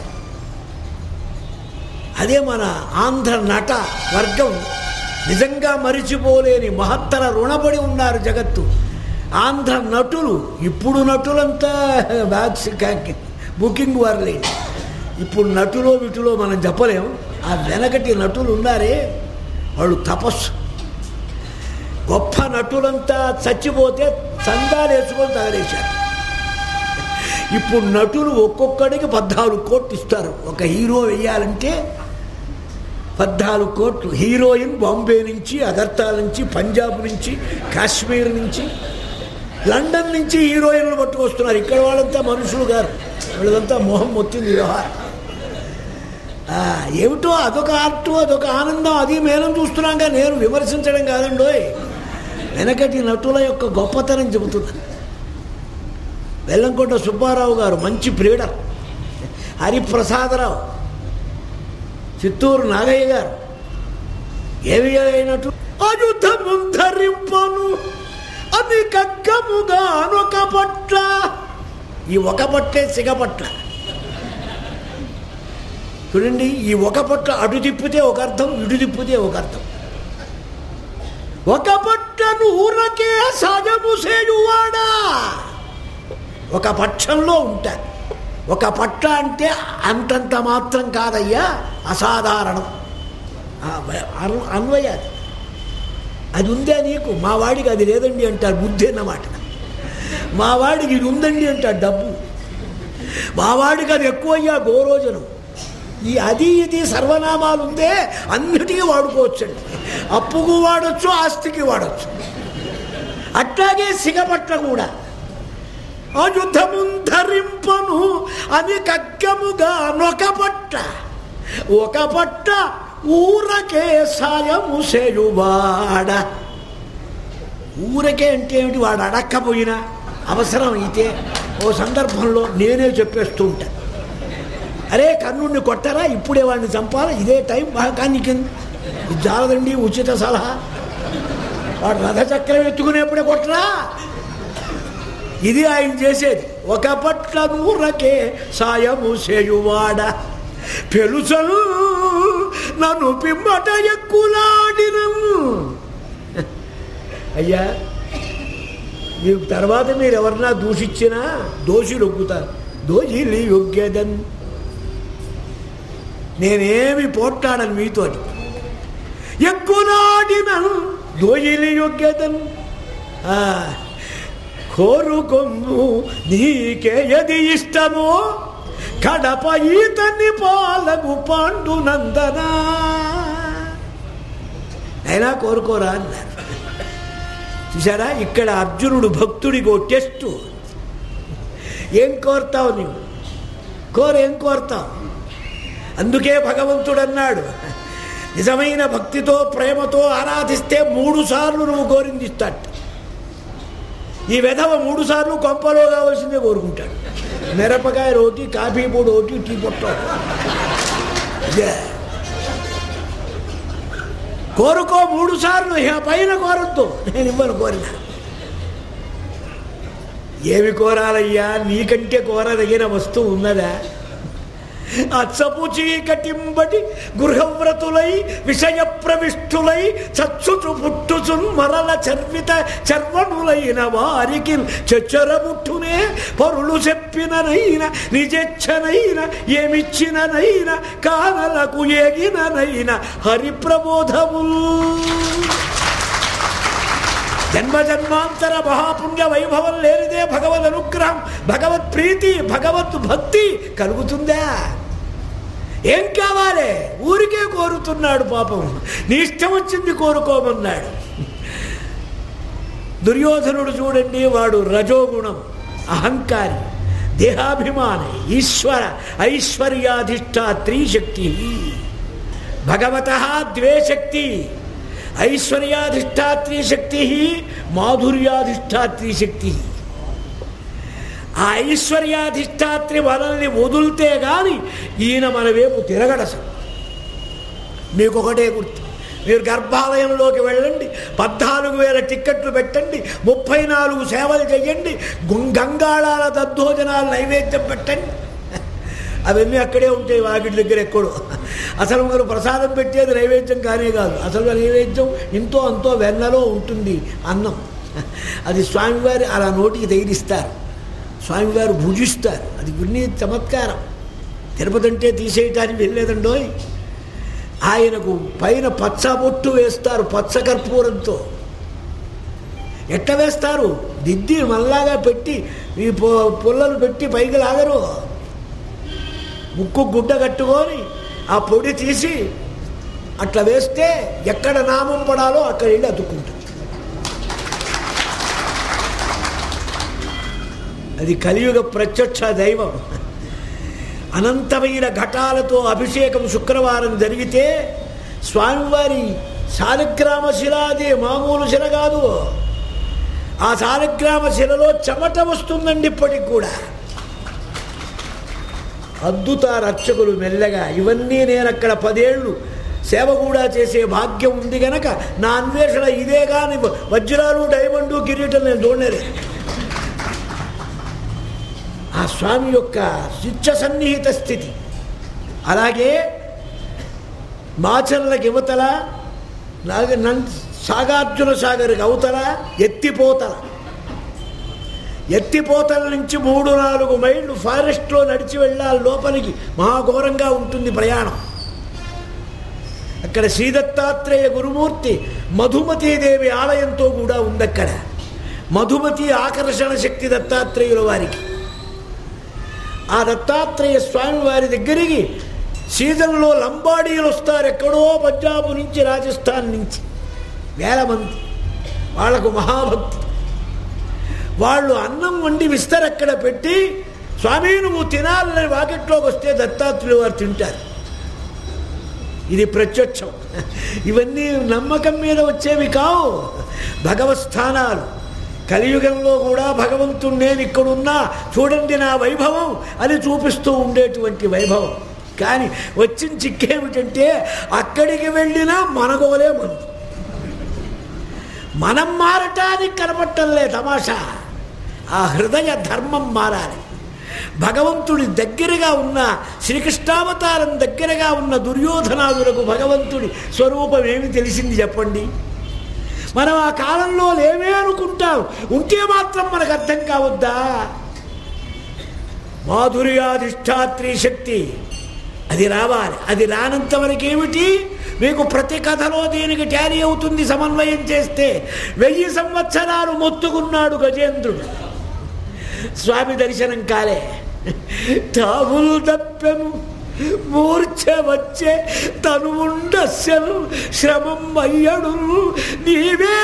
A: అదే మన ఆంధ్ర నట వర్గం నిజంగా మరిచిపోలేని మహత్తర రుణపడి ఉన్నారు జగత్తు ఆంధ్ర నటులు ఇప్పుడు నటులంతా బ్యాగ్స్ బుకింగ్ వారులేండి ఇప్పుడు నటులో విటులో మనం చెప్పలేం ఆ వెనకటి నటులు ఉన్నారే వాళ్ళు తపస్సు గొప్ప నటులంతా చచ్చిపోతే చందాలు వేసుకొని తగలేశారు ఇప్పుడు నటులు ఒక్కొక్కడికి పద్నాలుగు కోట్లు ఇస్తారు ఒక హీరో వెయ్యాలంటే పద్నాలుగు కోట్లు హీరోయిన్ బాంబే నుంచి అగర్తాల నుంచి పంజాబ్ నుంచి కాశ్మీర్ నుంచి లండన్ నుంచి హీరోయిన్లు పట్టుకొస్తున్నారు ఇక్కడ వాళ్ళంతా మనుషులు గారు వాళ్ళదంతా మొహం మొత్తింది వ్యవహారం ఆ, ఏమిటో అదొక ఆర్ట్ అదొక ఆనందం అది మేనం చూస్తున్నాగా నేను విమర్శించడం కాదండోయ్ వెనకటి నటుల యొక్క గొప్పతనం చెబుతున్నాను వెల్లంకొండ సుబ్బారావు గారు మంచి ప్రీడర్ హరిప్రసాదరావు చిత్తూరు నాగయ్య గారు ఏవి అయినట్టు అయుధము ధరింపను అది కగ్గముగా అనొక పట్ల ఈ ఒక పట్లే సిగపట్ల చూడండి ఈ ఒక పట్ల అటు తిప్పితే ఒక అర్థం ఇటు తిప్పితే ఒక అర్థం ఒక పట్టను ఊరకే సజము సేయువాడా ఒక పక్షంలో ఉంటారు ఒక పట్ల అంటే అంతంత మాత్రం కాదయ్యా అసాధారణం ఆ, అన్- అన్వయాది అది ఉందే నీకు మా వాడికి అది లేదండి అంటారు బుద్ధి అన్నమాట మా వాడికి ఇది ఉందండి అంటారు డబ్బు మా వాడికి అది ఎక్కువయ్యా గోరోజనం ఈ అది ఇది సర్వనామాలు ఉందే అన్నిటికీ వాడుకోవచ్చండి అప్పుకు వాడచ్చు ఆస్తికి వాడచ్చు అట్లాగే సిగపట్ల కూడా ఆయుధమున్ ధరింపను అని కగ్గముగా నొక పట్ట ఒక పట్ట ఊరకే సాయము చేయువాడ ఊరకే అంటే ఏమిటి వాడు అడక్కపోయినా అవసరం అయితే ఓ సందర్భంలో నేనే చెప్పేస్తూ ఉంటా అరే కర్ణుడిని కొట్టరా ఇప్పుడే వాడిని చంపాలా ఇదే టైం బాగా కానీ ఇది జాలదండి ఉచిత సలహా వాడు రథచక్రం ఎత్తుకునేప్పుడే కొట్టరా ఇది ఆయన చేసేది ఒక పట్ల నూరకే సాయము చేయువాడ పెలుసలు నన్ను పిమ్మట ఎక్కులాడినము అయ్యా మీ తర్వాత మీరు ఎవరన్నా దూషించినా దోషి రొక్కుతారు దోషిలి యోగ్యదన్ నేనేమి పోట్లాడను మీతోటి ఎక్కులాడినను దోషిలి యోగ్యదన్ ఆ, కోరుకొమ్ము నీకే ఎది ఇష్టమో కడప ఈతని పాలకు పాండు నందనా అయినా కోరుకోరా అన్నారు చూసారా ఇక్కడ అర్జునుడు భక్తుడికి ఓ టెస్టు ఏం కోరుతావు నీవు కోరు ఏం కోరుతావు అందుకే భగవంతుడు అన్నాడు నిజమైన భక్తితో ప్రేమతో ఆరాధిస్తే మూడు సార్లు నువ్వు కోరింది ఇస్తాడు ఈ వెధవ మూడు సార్లు కొంపలో కావాల్సిందే కోరుకుంటాడు మిరపకాయ రోటి కాఫీ పొడి ఒకటి టీ పొట్ట ఒకటి. ఇదే. కోరుకో మూడు సార్లు ఇక పైన కోరొద్దు నేను ఇవ్వను కోరిన ఏమి కోరాలయ్యా నీకంటే కోరదగిన వస్తువు ఉన్నదా అచ్చపు చీకటింబటి గృహవ్రతులై విషయ ప్రవిష్టులై చచ్చుచు పుట్టుచున్ మరల చర్విత చర్వణులైన వారికి చచ్చరముట్టునే పరులు చెప్పిననైన నిజెచ్చనైన ఏమిచ్చిననైన కానలకు ఏగిననైన హరిప్రబోధముల్ జన్మ జన్మాంతర మహాపుణ్య వైభవం లేనిదే భగవద్ అనుగ్రహం భగవత్ ప్రీతి భగవత్ భక్తి కలుగుతుందా ఏం కావాలి ఊరికే కోరుతున్నాడు పాపం నీ ఇష్టం వచ్చింది కోరుకోమన్నాడు దుర్యోధనుడు చూడండి వాడు రజోగుణం అహంకారి దేహాభిమాని ఈశ్వర ఐశ్వర్యాధిష్టాత్రీ శక్తి భగవత ద్వే శక్తి ఐశ్వర్యాధిష్టాత్రీ శక్తి మాధుర్యాధిష్టాత్రీ శక్తి ఆ ఐశ్వర్యాధిష్టాత్రి మనల్ని వదిలితే గాని ఈయన మన వైపు తిరగడసలు మీకు ఒకటే గుర్తు మీరు గర్భాలయంలోకి వెళ్ళండి పద్నాలుగు వేల టిక్కెట్లు పెట్టండి ముప్పై నాలుగు సేవలు చేయండి గుం- గంగాళాల దద్దోజనాలు నైవేద్యం పెట్టండి అవన్నీ అక్కడే ఉంటాయి వాకిటి దగ్గర ఎక్కడో అసలు మీరు ప్రసాదం పెట్టేది నైవేద్యం కానే కాదు అసలు నైవేద్యం ఇంతో అంతో వెన్నలో ఉంటుంది అన్నం అది స్వామివారి అలా నోటికి తగిలిస్తారు స్వామివారు భుజిస్తారు అది విని చమత్కారం తిరుపతి అంటే తీసేయటానికి వెళ్ళలేదండోయ్ ఆయనకు పైన పచ్చ బొట్టు వేస్తారు పచ్చ కర్పూరంతో ఎట్ట వేస్తారు దిద్ది మళ్ళాగా పెట్టి ఈ పొ- పుల్లలు పెట్టి పైకి లాగరు ముక్కు గుడ్డ కట్టుకొని ఆ పొడి తీసి అట్లా వేస్తే ఎక్కడ నామం పడాలో అక్కడ వెళ్ళి అతుక్కుంటుంది అది కలియుగ ప్రత్యక్ష దైవం అనంతమైన ఘటాలతో అభిషేకం శుక్రవారం జరిగితే స్వామివారి శాలిగ్రామ శిల అది మామూలు శిల కాదు ఆ శాలిగ్రామ శిలలో చెమట వస్తుందండి ఇప్పటికి కూడా అద్దుతారు అర్చకులు మెల్లగా ఇవన్నీ నేను అక్కడ పదేళ్ళు సేవ కూడా చేసే భాగ్యం ఉంది గనక నా అన్వేషణ ఇదే కానీ వజ్రాలు డైమండు కిరీటం నేను చూడలేదు ఆ స్వామి యొక్క శిక్ష సన్నిహిత స్థితి అలాగే మాచర్లకు యువతల నాగ నం సాగార్జున సాగర్కి అవతల ఎత్తిపోతల ఎత్తిపోతల నుంచి మూడు నాలుగు మైళ్ళు ఫారెస్ట్లో నడిచి వెళ్ళాలి లోపలికి మహాఘోరంగా ఉంటుంది ప్రయాణం అక్కడ శ్రీదత్తాత్రేయ గురుమూర్తి మధుమతీదేవి ఆలయంతో కూడా ఉంది అక్కడ మధుమతి ఆకర్షణ శక్తి దత్తాత్రేయుల వారికి ఆ దత్తాత్రేయ స్వామి వారి దగ్గరికి సీజన్లో లంబాడీలు వస్తారు ఎక్కడో పంజాబ్ నుంచి రాజస్థాన్ నుంచి వేల మంది వాళ్లకు మహాభక్తి వాళ్ళు అన్నం వండి విస్తరక్కడ పెట్టి స్వామి నువ్వు తినాలని వాకిట్లోకి వస్తే దత్తాత్రులు వారు తింటారు ఇది ప్రత్యక్షం ఇవన్నీ నమ్మకం మీద వచ్చేవి కావు భగవత్ స్థానాలు కలియుగంలో కూడా భగవంతుడు నేను ఇక్కడున్నా చూడండి నా వైభవం అని చూపిస్తూ ఉండేటువంటి వైభవం కానీ వచ్చిన చిక్కేమిటంటే అక్కడికి వెళ్ళినా మనగోలే మనం మనం మారటానికి కనపట్టంలే తమాషా ఆ హృదయ ధర్మం మారాలి భగవంతుడి దగ్గరగా ఉన్న శ్రీకృష్ణావతారం దగ్గరగా ఉన్న దుర్యోధనాదులకు భగవంతుడి స్వరూపం ఏమి తెలిసింది చెప్పండి మనం ఆ కాలంలో లేమే అనుకుంటాం ఉంటే మాత్రం మనకు అర్థం కావద్దా మాధుర్యాధిష్టాత్రి శక్తి అది రావాలి అది రానంత వరకు ఏమిటి మీకు ప్రతి కథలో దీనికి ట్యారీ అవుతుంది సమన్వయం చేస్తే వెయ్యి సంవత్సరాలు మొత్తుకున్నాడు గజేంద్రుడు స్వామి దర్శనం కాలే తాములు తప్పెను మూర్ఛ వచ్చే తను ఉండస్యను శ్రమం అయ్యడు నీవే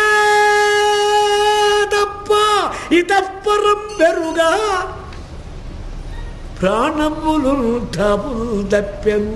A: తప్ప ఇతప్పరం పెరుగా ప్రాణములు తపులు తప్పెను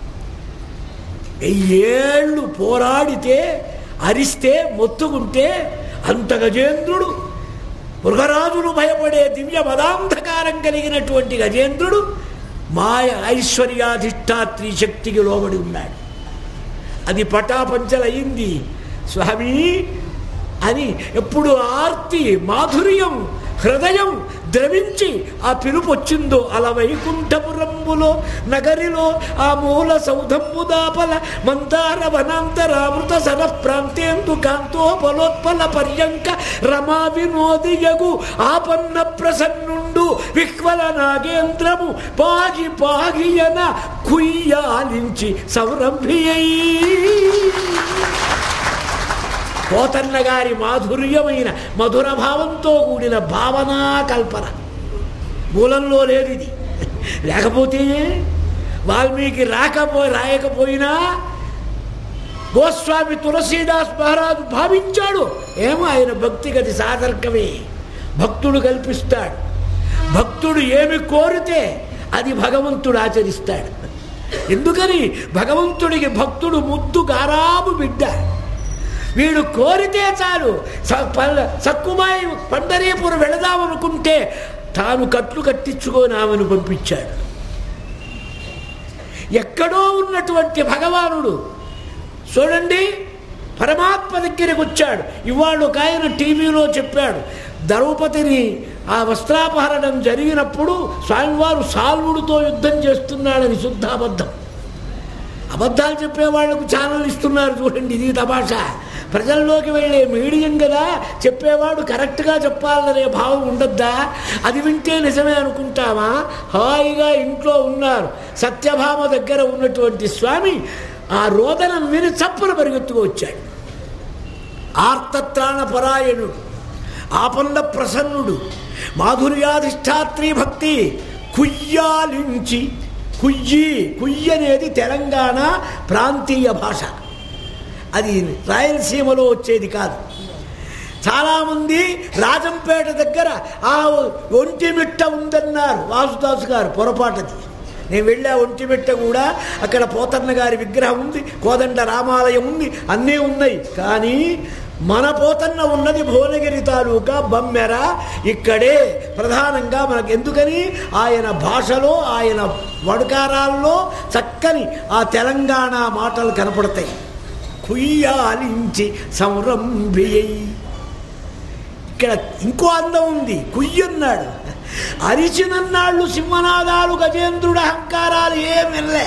A: వెయ్యేళ్ళు పోరాడితే అరిస్తే మొత్తుకుంటే అంత గజేంద్రుడు మృగరాజులు భయపడే దివ్య మదాంధకారం కలిగినటువంటి గజేంద్రుడు మాయ ఐశ్వర్యాధిష్టాత్రి శక్తికి లోబడి ఉన్నాడు అది పటాపంచలయ్యింది స్వామి అని ఎప్పుడు ఆర్తి మాధుర్యం హృదయం ద్రవించి ఆ పిలుపు వచ్చిందో అలా వైకుంఠపురంబులో నగరిలో ఆ మూల సౌధంబు దాపల మందార వనాంతరామృత సర ప్రాంతేందు కాంతోపలోత్పల పర్యంక రమా వినోదియగు ఆపన్న ప్రసన్నుండు విహ్వల నాగేంద్రము పాగి పాగియన కుయ్యాలించి సౌరంభియై పోతన్న గారి మాధుర్యమైన మధుర భావంతో కూడిన భావనా కల్పన మూలంలో లేదు ఇది లేకపోతే వాల్మీకి రాకపో రాయకపోయినా గోస్వామి తులసీదాస్ మహారాజు భావించాడు ఏమో ఆయన భక్తిగతి సాధర్కమే భక్తుడు కల్పిస్తాడు భక్తుడు ఏమి కోరితే అది భగవంతుడు ఆచరిస్తాడు ఎందుకని భగవంతుడికి భక్తుడు ముద్దు గారాబు బిడ్డ వీడు కోరితే చాలు స- పల్ల- సక్కుమాయి పండరీపురం వెళదామనుకుంటే తాను కట్లు కట్టించుకొని ఆమెను పంపించాడు ఎక్కడో ఉన్నటువంటి భగవానుడు చూడండి పరమాత్మ దగ్గరికి వచ్చాడు ఇవాళ ఒక ఆయన టీవీలో చెప్పాడు ద్రౌపదిని ఆ వస్త్రాపహరణం జరిగినప్పుడు స్వామివారు సాల్వుడితో యుద్ధం చేస్తున్నాడని శుద్ధ అబద్ధం అబద్ధాలు చెప్పే వాళ్ళకు ఛానల్ ఇస్తున్నారు చూడండి ఇది తమాషా ప్రజల్లోకి వెళ్ళే మీడియం కదా చెప్పేవాడు కరెక్ట్గా చెప్పాలనే భావం ఉండద్దా అది వింటే నిజమే అనుకుంటామా హాయిగా ఇంట్లో ఉన్నారు సత్యభామ దగ్గర ఉన్నటువంటి స్వామి ఆ రోదనం విని చప్పున పరిగెత్తుకు వచ్చాడు ఆర్తత్రాణ పరాయణుడు ఆపన్న ప్రసన్నుడు మాధుర్యాధిష్టాత్రి భక్తి కుయ్యాలించి కుయ్యి కుయ్యి అనేది తెలంగాణ ప్రాంతీయ భాష అది రాయలసీమలో వచ్చేది కాదు చాలామంది రాజంపేట దగ్గర ఆ ఒంటిమిట్ట ఉందన్నారు వాసుదాసు గారు పొరపాటది నేను వెళ్ళా ఒంటిమిట్ట కూడా అక్కడ పోతన్న గారి విగ్రహం ఉంది కోదండ రామాలయం ఉంది అన్నీ ఉన్నాయి కానీ మన పోతన్న ఉన్నది భువనగిరి తాలూకా బమ్మెర ఇక్కడే ప్రధానంగా మనకు ఎందుకని ఆయన భాషలో ఆయన వడకారాల్లో చక్కని ఆ తెలంగాణ మాటలు కనపడతాయి కుయ్యాలించి సంరంభియై ఇక్కడ ఇంకో అందం ఉంది కుయ్యన్నాడు అరిచినన్నాళ్ళు సింహనాదాలు గజేంద్రుడు అహంకారాలు ఏమిల్లే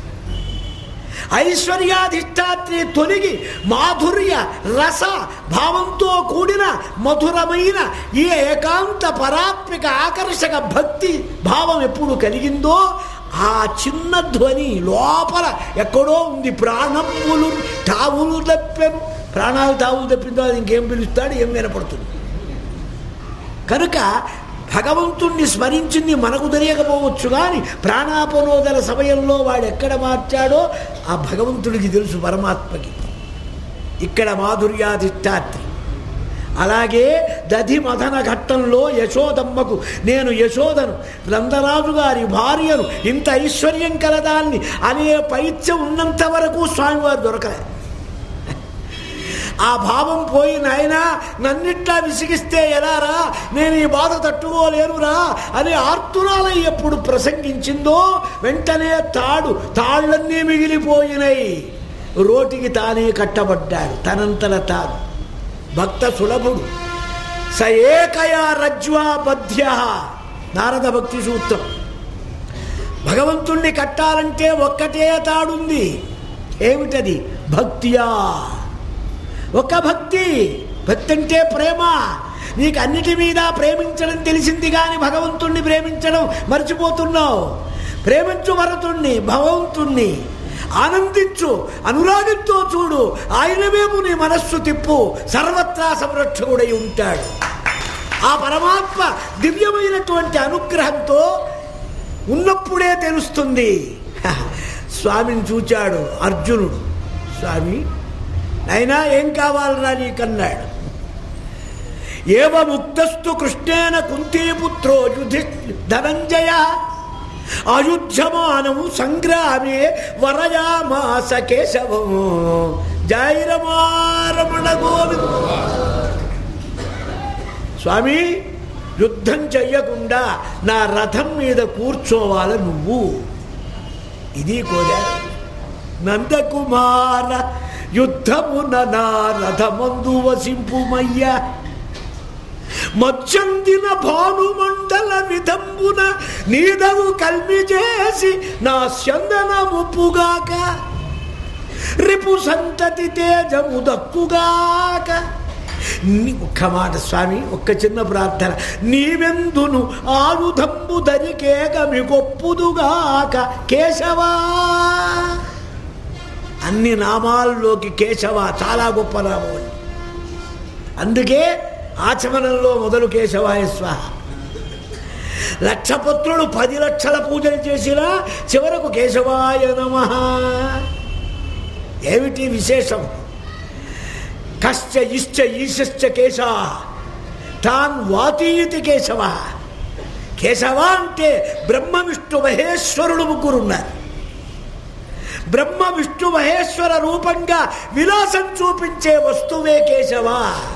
A: ఐశ్వర్యాధిష్టాత్రి తొలగి మాధుర్య రస భావంతో కూడిన మధురమైన ఈ ఏకాంత పరాత్మిక ఆకర్షక భక్తి భావం ఎప్పుడు కలిగిందో ఆ చిన్న ధ్వని లోపల ఎక్కడో ఉంది ప్రాణములు తావులు తప్పాను ప్రాణాలు తావులు తప్పిందో అది ఇంకేం పిలుస్తాడు ఏం వినపడుతుంది కనుక భగవంతుణ్ణి స్మరించింది మనకు తెలియకపోవచ్చు కానీ ప్రాణాపనోదల సమయంలో వాడు ఎక్కడ మార్చాడో ఆ భగవంతుడికి తెలుసు పరమాత్మకి ఇక్కడ మాధుర్యాధిష్టాత్రి అలాగే దధి మదన ఘట్టంలో యశోదమ్మకు నేను యశోదను నందరాజు గారి భార్యను ఇంత ఐశ్వర్యం కలదాన్ని అనే పైత్యం ఉన్నంత వరకు స్వామివారు దొరకలే ఆ భావం పోయి నాయనా నన్నిట్లా విసిగిస్తే ఎలారా నేను ఈ బాధ తట్టుకోలేనురా అని ఆర్తురాలై ఎప్పుడు ప్రసంగించిందో వెంటనే తాడు తాళ్ళన్నీ మిగిలిపోయినాయి రోటికి తానే కట్టబడ్డాడు తనంతల తాను భక్త సులభుడు స ఏకయా రజ్వా బధ్య నారద భక్తి సూత్రం భగవంతుణ్ణి కట్టాలంటే ఒక్కటే తాడుంది ఏమిటది భక్త్యా ఒక భక్తి భక్తి అంటే ప్రేమ నీకు అన్నిటి మీద ప్రేమించడం తెలిసింది కానీ భగవంతుణ్ణి ప్రేమించడం మర్చిపోతున్నావు ప్రేమించు భరతుణ్ణి భగవంతుణ్ణి ఆనందించు అనురాగంతో చూడు ఆయన వైపు నీ మనస్సు తిప్పు సర్వత్రా సంరక్షకుడై ఉంటాడు ఆ పరమాత్మ దివ్యమైనటువంటి అనుగ్రహంతో ఉన్నప్పుడే తెలుస్తుంది స్వామిని చూచాడు అర్జునుడు స్వామి అయినా ఏం కావాలరా నీకన్నాడు ఏవ ముక్తస్తు కృష్ణేన కుంతీపుత్రో యుధి ధనంజయ అయుధ్యమానము సంగ్రామే వరయామాస కేశవము జైరమారమణ గోవింద స్వామి యుద్ధం చెయ్యకుండా నా రథం మీద కూర్చోవాల నువ్వు ఇది కోరారు నందకుమార యుద్ధమున నా రథమందు వసింపుమయ్య మచ్చందిన భానుమండల విధంబున నీదవు కల్మి చేసి నా స్యందనముప్పుగాక రిపు సంతతి తేజము దక్కుగాక నీ- ఒక్క మాట స్వామి ఒక్క చిన్న ప్రార్థన నీవెందును ఆయుధంబు దరికేగమి గొప్పుదుగాక కేశవా అన్ని నామాల్లోకి కేశవ చాలా గొప్ప నామం అండి. అందుకే ఆచమనంలో మొదలు కేశవాయ స్వాహ లక్షపుత్రుడు పది లక్షల పూజలు చేసినా చివరకు కేశవాయ నమ ఏమిటి విశేషం కశ్చ ఇశ్చ ఈశ్చ కేశ తాన్ వాతీయతి కేశవ కేశవ అంటే బ్రహ్మ విష్ణు మహేశ్వరుడు ముగ్గురున్నారు బ్రహ్మ విష్ణు మహేశ్వర రూపంగా విలాసం చూపించే వస్తువే కేశవ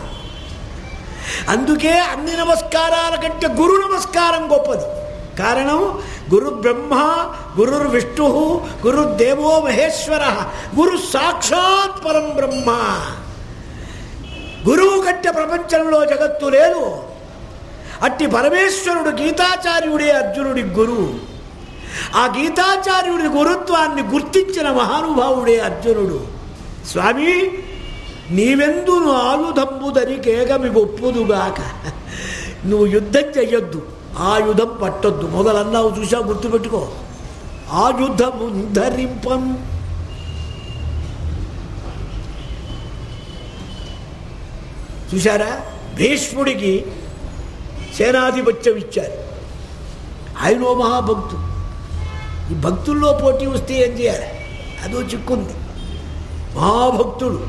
A: అందుకే అన్ని నమస్కారాల కంటే గురు నమస్కారం గొప్పది కారణం గురు బ్రహ్మ గురు విష్ణు గురు దేవో మహేశ్వర గురు సాక్షాత్ పరం బ్రహ్మ గురువు కంటే ప్రపంచంలో జగత్తు లేదు అట్టి పరమేశ్వరుడు గీతాచార్యుడే అర్జునుడి గురువు ఆ గీతాచార్యుడి గురుత్వాన్ని గుర్తించిన మహానుభావుడే అర్జునుడు స్వామి నీవెందును ఆయుధంబు దరికేగమి గొప్పుదుగాక నువ్వు యుద్ధం చెయ్యొద్దు ఆయుధం పట్టొద్దు మొదలన్నావు చూసా గుర్తుపెట్టుకో ఆయుధము ధరింపం చూసారా భీష్ముడికి సేనాధిపత్యం ఇచ్చారు ఆయనో మహాభక్తుడు ఈ భక్తుల్లో పోటీ వస్తే ఏం చేయాలి అదో చిక్కుంది మహాభక్తుడు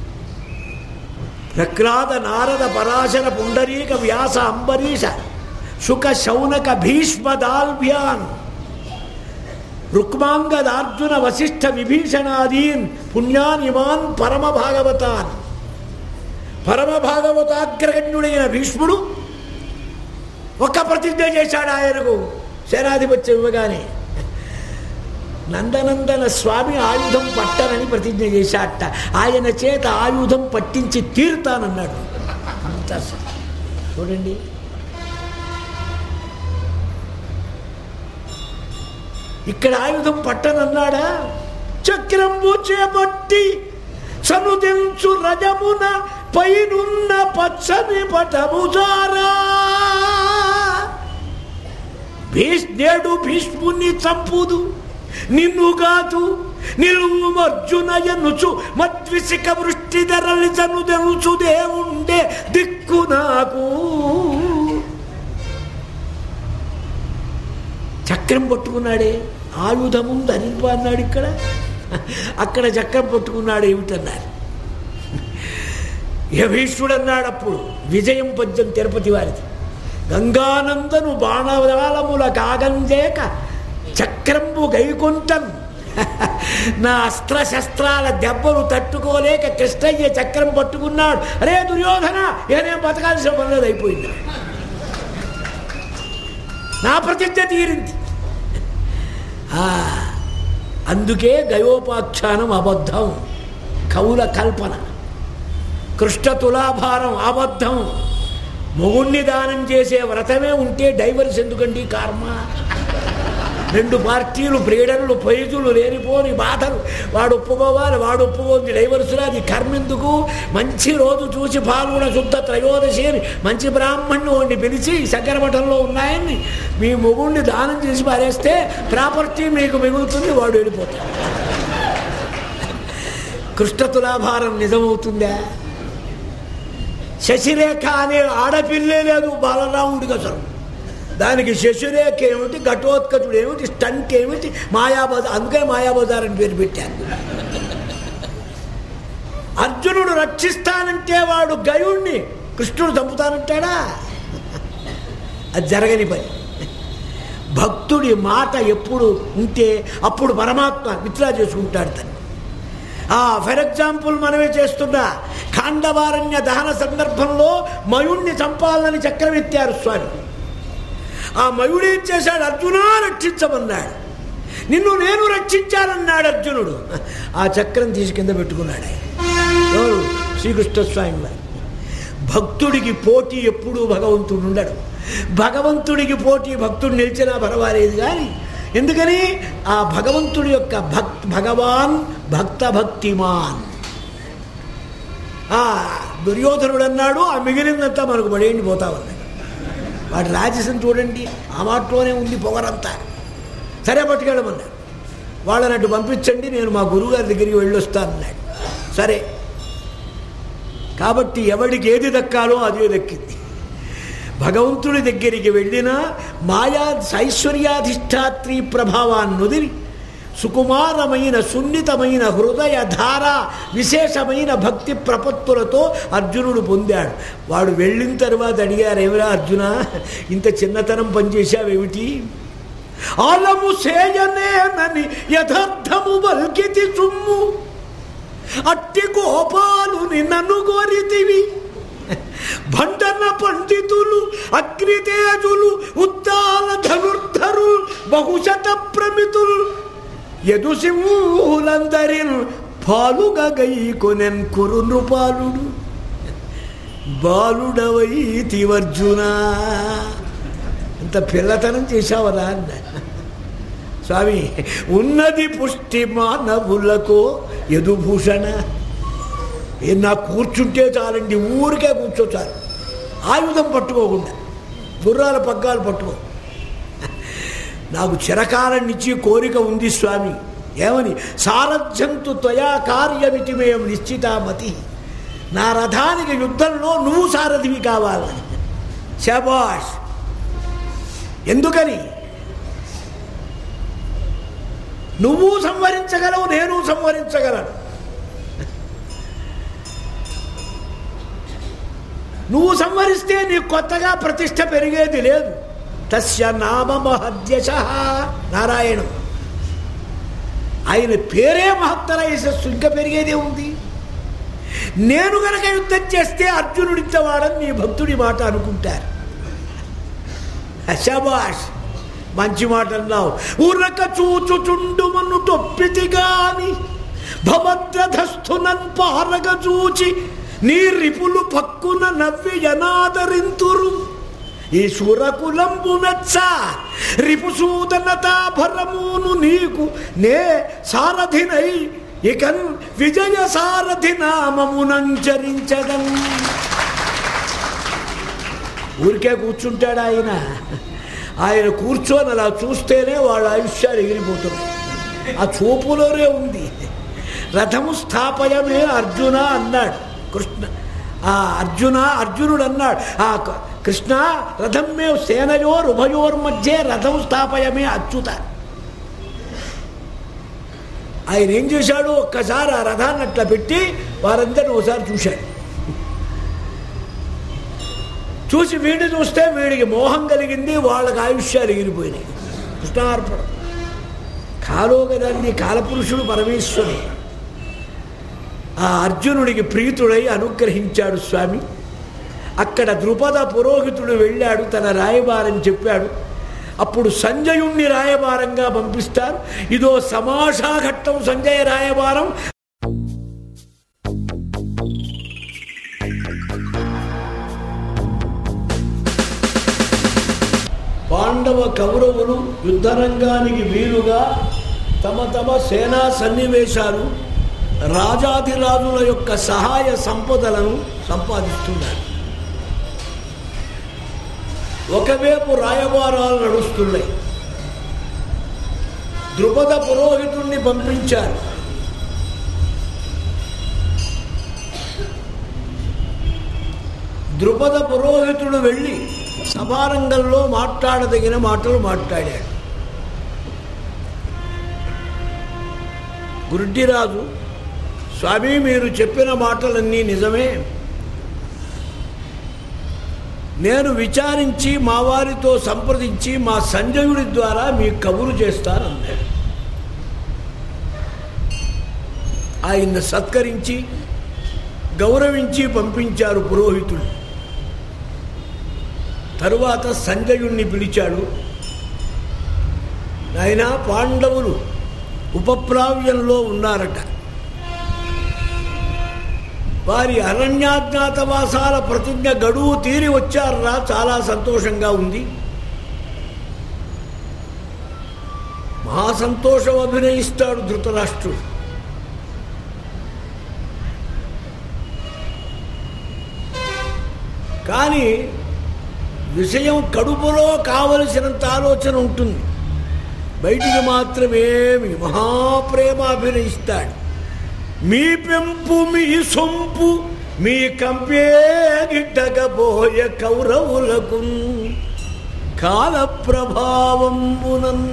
A: ప్రక్రాద నారద పరాశర పుండరీక వ్యాస అంబరీష శుక శౌనక భీష్మ దాల్భ్యాన్ రుక్మాంగదార్జున వశిష్ఠ విభీషణాదీన్ పుణ్యానిమాన్ పరమ భాగవతాన్ పరమ భాగవతాగ్రగణ్యుడైన భీష్ముడు ఒక్క ప్రతిజ్ఞ చేశాడు ఆయనకు సేనాధిపత్యం ఇవ్వగానే నందనందన స్వామి ఆయుధం పట్టనని ప్రతిజ్ఞ చేశాట ఆయన చేత ఆయుధం పట్టించి తీరుతానన్నాడు అంత స- చూడండి ఇక్కడ ఆయుధం పట్టనన్నాడా చక్రంబు చేపట్టి సనుదించు రజమున పైనున్న పచ్చని పటముజారా భీష్ నేడు భీష్ముని చంపుదు నిన్ను కాదు నిలువు అర్జునయనుచు మద్విసిక వృష్టి ధరలి చనుదెనుచు దేవుండే దిక్కు నాకు చక్రం పట్టుకున్నాడే ఆయుధము ధరింప అన్నాడు ఇక్కడ అక్కడ చక్రం పట్టుకున్నాడు ఏమిటన్నారు యభీష్ణుడు అన్నాడు అప్పుడు విజయం పద్యం తిరుపతి వారిది గంగానందను బాణవాలముల కాగంజేక చక్రంబు గైకుంఠం నా అస్త్ర శస్త్రాల దెబ్బలు తట్టుకోలేక కృష్ణయ్య చక్రం పట్టుకున్నాడు అరే దుర్యోధన ఇక నేను బతకాల్సిన పనులేదు అయిపోయింది నా ప్రతిజ్ఞ తీరింది ఆ, అందుకే గయోపాఖ్యానం అబద్ధం కవుల కల్పన కృష్ణ తులాభారం అబద్ధం మొగుణ్ణి దానం చేసే వ్రతమే ఉంటే డైవర్స్ ఎందుకండి కర్మ రెండు పార్టీలు ప్రీడనలు పైజులు లేనిపోని బాధలు వాడు ఒప్పుకోవాలి వాడు ఒప్పుకోని డైవర్సులు అది కర్మెందుకు మంచి రోజు చూసి పాల్గొన శుద్ధ త్రయోదశి అని మంచి బ్రాహ్మణ్ణి పిలిచి శంకరమఠంలో ఉన్నాయని మీ మొగుణ్ణి దానం చేసి పారేస్తే ప్రాపర్టీ మీకు మిగులుతుంది వాడు వెళ్ళిపోతాడు కృష్ణ తులాభారం నిజమవుతుందా శశిరేఖ అనే ఆడపిల్లే లేదు బాలరాముడికి అసలు దానికి శశిరేఖ ఏమిటి ఘటోత్కచుడు ఏమిటి స్టంట్ ఏమిటి మాయాబజార్ అందుకే మాయాబజార్ అని పేరు పెట్టారు అర్జునుడు రక్షిస్తానంటే వాడు గయుణ్ణి కృష్ణుడు చంపుతానంటాడా అది జరగని పని భక్తుడి మాట ఎప్పుడు ఉంటే అప్పుడు పరమాత్మ విత్డ్రా చేసుకుంటాడు తను ఆ ఫర్ ఎగ్జాంపుల్ మనమే చేస్తున్న ఖాండవారణ్య దహన సందర్భంలో మయుణ్ణి చంపాలని చక్రం ఎత్తారు స్వామి ఆ మయుడు ఏం చేశాడు అర్జునా రక్షించమన్నాడు నిన్ను నేను రక్షించానన్నాడు అర్జునుడు ఆ చక్రం తీసి కింద పెట్టుకున్నాడు ఆయన ఎవరు శ్రీకృష్ణ స్వామి వారు భక్తుడికి పోటీ ఎప్పుడూ భగవంతుడు ఉండడు భగవంతుడికి పోటీ భక్తుడు నిలిచినా పర్వాలేదు కానీ ఎందుకని ఆ భగవంతుడి యొక్క భక్ భగవాన్ భక్త భక్తిమాన్ ఆ దుర్యోధనుడు అన్నాడు ఆ మిగిలిందంతా మనకు పడేయండి పోతా ఉన్నాడు వాడి రాజసం చూడండి ఆ మాటలోనే ఉంది పొగరంతా సరే పట్టుకెళ్ళమన్నాడు వాళ్ళని అటు పంపించండి నేను మా గురువుగారి దగ్గరికి వెళ్ళొస్తానన్నాడు సరే కాబట్టి ఎవడికి ఏది దక్కాలో అదే దక్కింది భగవంతుడి దగ్గరికి వెళ్ళినా మాయా ఐశ్వర్యాధిష్టాత్రి ప్రభావాన్ని వదిలి సుకుమారమైన సున్నితమైన హృదయ ధార విశేషమైన భక్తి ప్రపత్తులతో అర్జునుడు పొందాడు వాడు వెళ్ళిన తర్వాత అడిగారు ఎవరా అర్జున ఇంత చిన్నతనం పనిచేశావేమిటి ఆలము సేయనేనని యథార్థము వల్కితి సుమ్ము అట్టి గోపాలు నన్ను కోరితివి భండన పండితులు అగ్నితేజులు ఉత్తాల ధనుర్ధరు బహుశత ప్రమితులు యదుసింహులందరి పాలుగా గైకొనెన్ కురు నృపాలుడు బాలుడవైతివర్జున ఇంత పిల్లతనం చేశావరా అన్న స్వామి ఉన్నది పుష్టి మానవులకు యదుభూషణ ఏ నా కూర్చుంటే చాలండి ఊరికే కూర్చో చాలు ఆయుధం పట్టుకోకుండా గుర్రాల పగ్గాలు పట్టుకో నాకు చిరకాలం నుంచి కోరిక ఉంది స్వామి ఏమని సారథ్యంతు త్వయా కార్యమిటి మేము నిశ్చితామతి నా రథానికి యుద్ధంలో నువ్వు సారథివి కావాలని శబాష్ ఎందుకని నువ్వు సంవరించగలవు నేను సంవరించగలను నువ్వు సంవరిస్తే నీకు కొత్తగా ప్రతిష్ట పెరిగేది లేదు తస్య నామమహద్యశ నారాయణం ఆయన పేరే మహత్తర యశస్సు ఇంకా పెరిగేదే ఉంది నేను గనక యుద్ధం చేస్తే అర్జునుడిచ్చవాడని నీ భక్తుడి మాట అనుకుంటారు శబాష్ మంచి మాట అన్నావు ఉరక చూచుచుండుమను తొప్పితి గాని భవద్రధస్థునన్ పారగ చూచి నీ రిపులు పక్కున నవ్వి యనాదరింతురు ఈ సురకులంబు మెచ్చ రిపుసూదనతాభరమును నీకు నే సారథినై ఇకన్ విజయ సారథి నామమునంచరించదం ఊరికే కూర్చుంటాడు ఆయన ఆయన కూర్చొని అలా చూస్తేనే వాళ్ళ ఆయుష్యాలు ఎగిరిపోతున్నాయి ఆ చూపులోనే ఉంది రథము స్థాపయమే అర్జున అన్నాడు కృష్ణ ఆ అర్జున అర్జునుడు అన్నాడు ఆ క- కృష్ణ రథం మే సేనయోర్ ఉభయోర్ మధ్య రథం స్థాపయమే అచ్యుత ఆయన ఏం చేశాడు ఒక్కసారి ఆ రథాన్ని అట్లా పెట్టి వారందరిని ఒకసారి చూశాడు చూసి వీడిని చూస్తే వీడికి మోహం కలిగింది వాళ్ళకి ఆయుష్యాలు ఎగిరిపోయినాయి కృష్ణార్పణ కాలో కదండి కాలపురుషుడు పరమేశ్వరుడు ఆ అర్జునుడికి ప్రీతుడై అనుగ్రహించాడు స్వామి అక్కడ ద్రుపద పురోహితుడు వెళ్ళాడు తన రాయబారం చెప్పాడు అప్పుడు సంజయుణ్ణి రాయబారంగా పంపిస్తారు ఇదో సమాషాఘట్టం సంజయ రాయబారం పాండవ కౌరవులు యుద్ధరంగానికి వీలుగా తమ తమ సేనా సన్నివేశాలు రాజాధిరాజుల యొక్క సహాయ సంపదలను సంపాదిస్తున్నారు ఒకవైపు రాయబారాలు నడుస్తున్నాయి ద్రుపద పురోహితుణ్ణి పంపించారు ద్రుపద పురోహితుడు వెళ్ళి సభారంగంలో మాట్లాడదగిన మాటలు మాట్లాడాడు గురుడ్డిరాజు స్వామి మీరు చెప్పిన మాటలన్నీ నిజమే నేను విచారించి మా వారితో సంప్రదించి మా సంజయుడి ద్వారా మీ కబురు చేస్తానన్నాడు ఆయన్ని సత్కరించి గౌరవించి పంపించారు పురోహితుడు తరువాత సంజయుణ్ణి పిలిచాడు ఆయన పాండవులు ఉపప్లావ్యంలో ఉన్నారట వారి అరణ్యాజ్ఞాతవాసాల ప్రతిజ్ఞ గడువు తీరి వచ్చారా చాలా సంతోషంగా ఉంది మహా సంతోషం అభినయిస్తాడు ధృతరాష్ట్రుడు కానీ విషయం కడుపులో కావలసినంత ఆలోచన ఉంటుంది బయటికి మాత్రమేమి మహాప్రేమ అభినయిస్తాడు మీ పెంపు మీ సొంపు మీ కంపే గిట్టకపోయే కౌరవులకు కాల ప్రభావంబునన్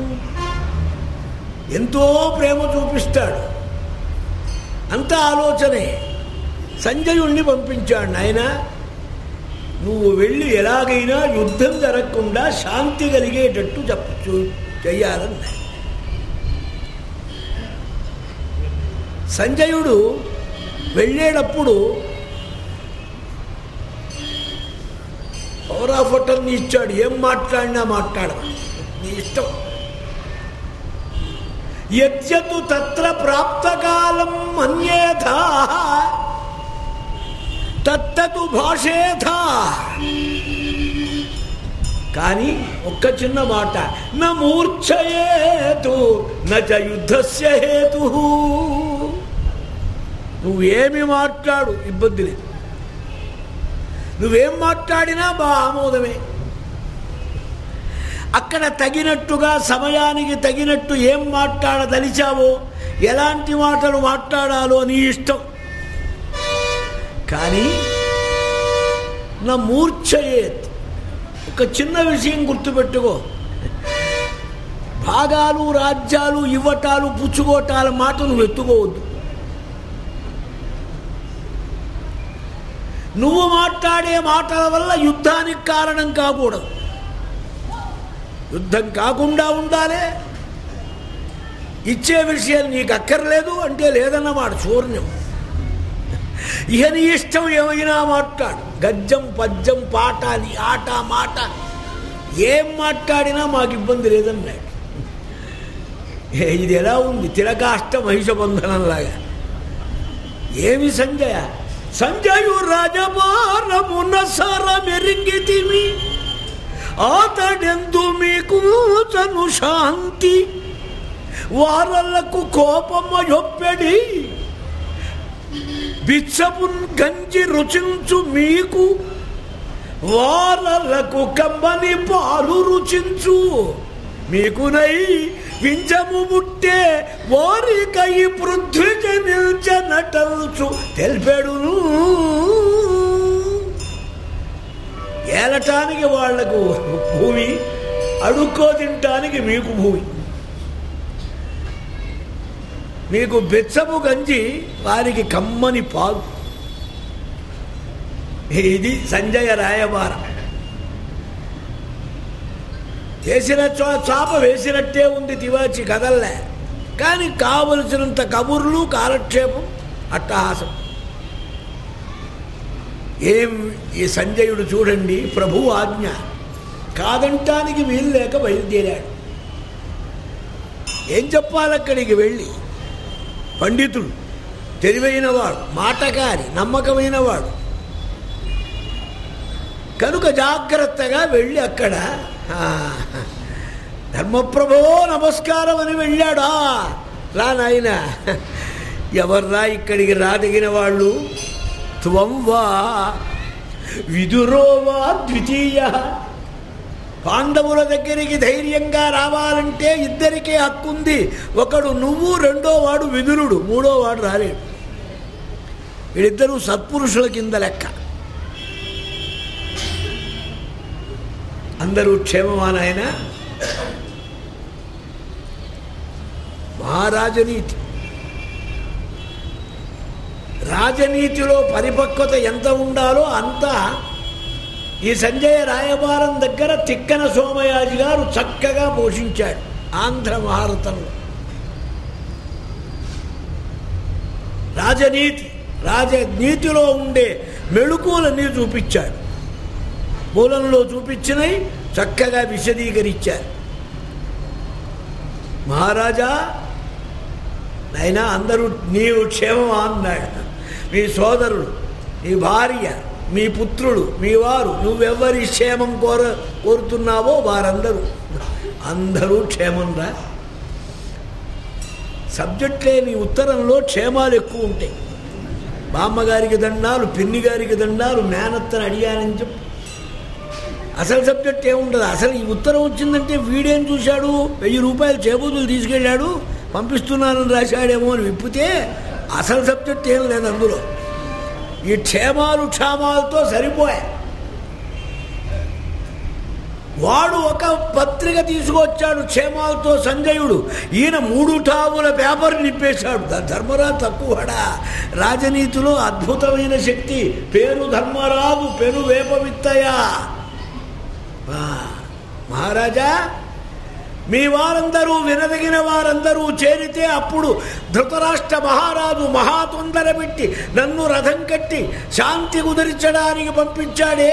A: ఎంతో ప్రేమ చూపిస్తాడు అంత ఆలోచనే సంజయుణ్ణి పంపించాడు నాయన నువ్వు వెళ్ళి ఎలాగైనా యుద్ధం జరగకుండా శాంతి కలిగేటట్టు చెప్పు చెయ్యాలన్నాడు సంజయుడు వెళ్ళేటప్పుడు పవర్ ఆఫ్ అటర్నీ ఇచ్చాడు ఏం మాట్లాడినా మాట్లాడ నీ ఇష్టం యత్యతు తత్ర ప్రాప్తకాలం అన్యేథా తత్తు భాషేథా కానీ ఒక్క చిన్న మాట న మూర్ఛయేతు నచ యుద్ధస్య హేతు నువ్వేమి మాట్లాడు ఇబ్బంది లేదు నువ్వేం మాట్లాడినా బా ఆమోదమే అక్కడ తగినట్టుగా సమయానికి తగినట్టు ఏం మాట్లాడదలిచావో ఎలాంటి మాటలు మాట్లాడాలో నీ ఇష్టం కానీ నా మూర్ఛయేత్ ఒక చిన్న విషయం గుర్తుపెట్టుకో భాగాలు రాజ్యాలు ఇవ్వటాలు పుచ్చుకోటాల మాట నువ్వు ఎత్తుకోవద్దు నువ్వు మాట్లాడే మాటల వల్ల యుద్ధానికి కారణం కాకూడదు యుద్ధం కాకుండా ఉండాలి ఇచ్చే విషయం నీకు అక్కర్లేదు అంటే లేదన్నమాట శూన్యం ఇక నీ ఇష్టం ఏమైనా మాట్లాడు గద్యం పద్యం పాట నీ ఆట మాట ఏం మాట్లాడినా మాకు ఇబ్బంది లేదన్నాడు ఏ, ఇది ఎలా ఉంది తిరకాష్ట మహిషబంధనంలాగా ఏమి సంజయ సంజయు రాజభారమున సరమెరింగితిమి ఆతడెందు మీకు తను శాంతి వారలకు కోపమొప్పెడి బిచ్చపున్ గంజి రుచించు మీకు వారలకు కమ్మని పాలు రుచించు మీకునై వింజము ముట్టే వారికై పృథ్విజ నిల్చనటల్చు తెలిపెడు ఏలటానికి వాళ్లకు భూమి అడుక్కో తింటానికి మీకు భూమి మీకు బెచ్చము గంజి వారికి కమ్మని పాలు ఇది సంజయ రాయబారం చేసిన చో చాప వేసినట్టే ఉంది తివాచి కదల్లే కానీ కావలసినంత కబుర్లు కాలక్షేపం అట్టహాసం ఏం ఈ సంజయుడు చూడండి ప్రభు ఆజ్ఞ కాదంటానికి వీలు లేక బయలుదేరాడు ఏం చెప్పాలక్కడికి వెళ్ళి పండితుడు తెలివైనవాడు మాటకారి నమ్మకమైనవాడు కనుక జాగ్రత్తగా వెళ్ళి అక్కడ ఆ, ధర్మప్రభో నమస్కారం అని వెళ్ళాడా రా నాయన ఎవర్రా ఇక్కడికి రాదగిన వాళ్ళు త్వం వా విదురో వా ద్వితీయ పాండవుల దగ్గరికి ధైర్యంగా రావాలంటే ఇద్దరికే హక్కుంది ఒకడు నువ్వు రెండో వాడు విదురుడు మూడో వాడు రాలేడు వీళ్ళిద్దరూ సత్పురుషుల కింద లెక్క అందరూ క్షేమమా నాయన మహారాజనీతి రాజనీతిలో పరిపక్వత ఎంత ఉండాలో అంత ఈ సంజయ రాయబారం దగ్గర తిక్కన సోమయాజి గారు చక్కగా పోషించాడు ఆంధ్ర మహారతంలో రాజనీతి రాజనీతిలో ఉండే మెళుకువలన్నీ చూపించాడు మూలంలో చూపించినవి చక్కగా విశదీకరించారు మహారాజా నాయనా అందరూ నీవు క్షేమమా అన్నాడు మీ సోదరుడు నీ భార్య మీ పుత్రుడు మీ వారు నువ్వెవ్వరి క్షేమం కోర కోరుతున్నావో వారందరూ అందరూ క్షేమం రా సబ్జెక్ట్ లేని ఉత్తరంలో క్షేమాలు ఎక్కువ ఉంటాయి బామ్మగారికి దండాలు పిన్ని గారికి దండాలు మేనత్తని అడిగానని చెప్పి అసలు సబ్జెక్ట్ ఏముండదు అసలు ఈ ఉత్తరం వచ్చిందంటే వీడేం చూశాడు వెయ్యి రూపాయలు చేబూతులు తీసుకెళ్ళాడు పంపిస్తున్నానని రాశాడేమో అని విప్పితే అసలు సబ్జెక్ట్ ఏం లేదు అందులో ఈ క్షేమాలు క్షామాలతో సరిపోయాయి వాడు ఒక పత్రిక తీసుకొచ్చాడు క్షేమాలతో సంజయుడు ఈయన మూడు టావుల పేపర్ నింపేశాడు ధ- ధర్మరాజు తక్కువడా రాజనీతిలో అద్భుతమైన శక్తి పేరు ధర్మరాజు పెను వేప విత్తయా ఆ, మహారాజా మీ వారందరూ వినదగిన వారందరూ చేరితే అప్పుడు ధృతరాష్ట్ర మహారాజు మహా తొందర పెట్టి నన్ను రథం కట్టి శాంతి కుదిరించడానికి పంపించాడే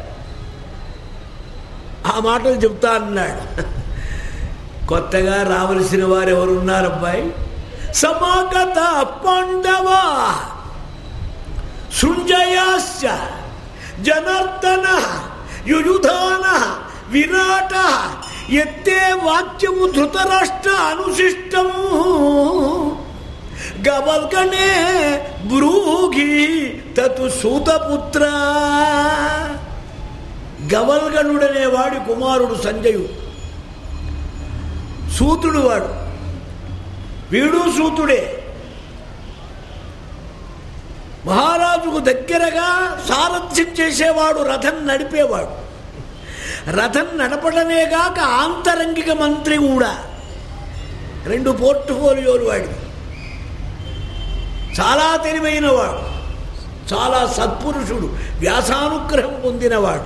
A: ఆ మాటలు చెప్తా అన్నాడు కొత్తగా రావలసిన వారు ఎవరున్నారు అబ్బాయి సమాగత పాండవ సృంజయాశ్చ జనార్దన యుయుధాన విరాట ఎత్తే వాక్యము ధృతరాష్ట్ర అనుశిష్టము గవల్కనే బ్రూగి తతు సూతపుత్ర గవల్గణుడనే వాడి కుమారుడు సంజయుడు సూతుడు వాడు వీడు సూతుడే మహారాజుకు దగ్గరగా సారథ్యం చేసేవాడు రథం నడిపేవాడు రథం నడపడమే కాక ఆంతరంగిక మంత్రి కూడా రెండు పోర్ట్ఫోలియోలు వాడివి చాలా తెలివైన వాడు చాలా సత్పురుషుడు వ్యాసానుగ్రహం పొందినవాడు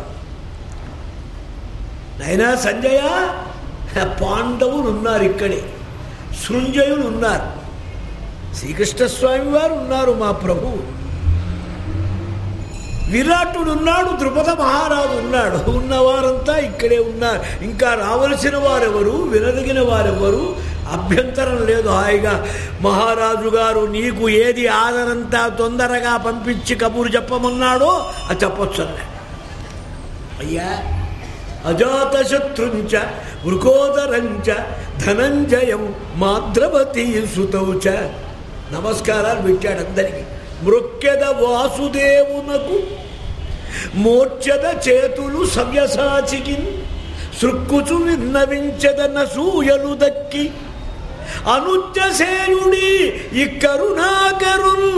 A: నైనా సంజయ పాండవులు ఉన్నారు ఇక్కడే సృంజయులు ఉన్నారు శ్రీకృష్ణస్వామి వారు ఉన్నారు మా ప్రభువు విరాటుడు ఉన్నాడు ద్రుపద మహారాజు ఉన్నాడు ఉన్నవారంతా ఇక్కడే ఉన్నారు ఇంకా రావలసిన వారెవరు వినదగిన వారెవరు అభ్యంతరం లేదు హాయిగా మహారాజు గారు నీకు ఏది ఆదరంతా తొందరగా పంపించి కబురు చెప్పమన్నాడో అది చెప్పొచ్చు అన్నాడు అయ్యా అజాతశత్రుంచ వృకోదరంచ ధనంజయం మాద్రవతీ సుతౌ చ నమస్కారాలు పెట్టాడు అందరికి మృక్కెద వాసుదేవునకు మోర్చద చేతులు సవ్యసాచికి సృక్కుచు విన్నవించదన సూయలు దక్కి అనుచ్చసేయుడి ఇక్కరునాకరున్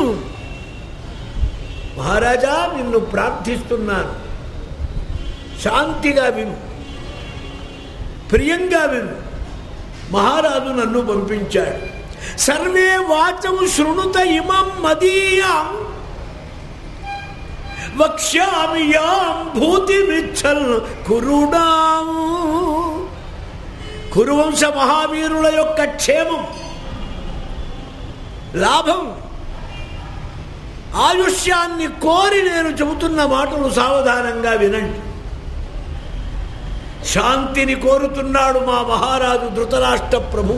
A: మహారాజా నిన్ను ప్రార్థిస్తున్నాను శాంతిగా విను ప్రియంగా విను మహారాజు నన్ను పంపించాడు సర్వే వాచం శృణుత ఇమం మదీయం వక్ష్యామి యాం భూతి విచ్చల్ కురుడాం కురువంశ మహావీరుల యొక్క క్షేమం లాభం ఆయుష్యాన్ని కోరి నేను చెబుతున్న మాటలు సావధానంగా వినండి శాంతిని కోరుతున్నాడు మా మహారాజు ధృతరాష్ట్ర ప్రభు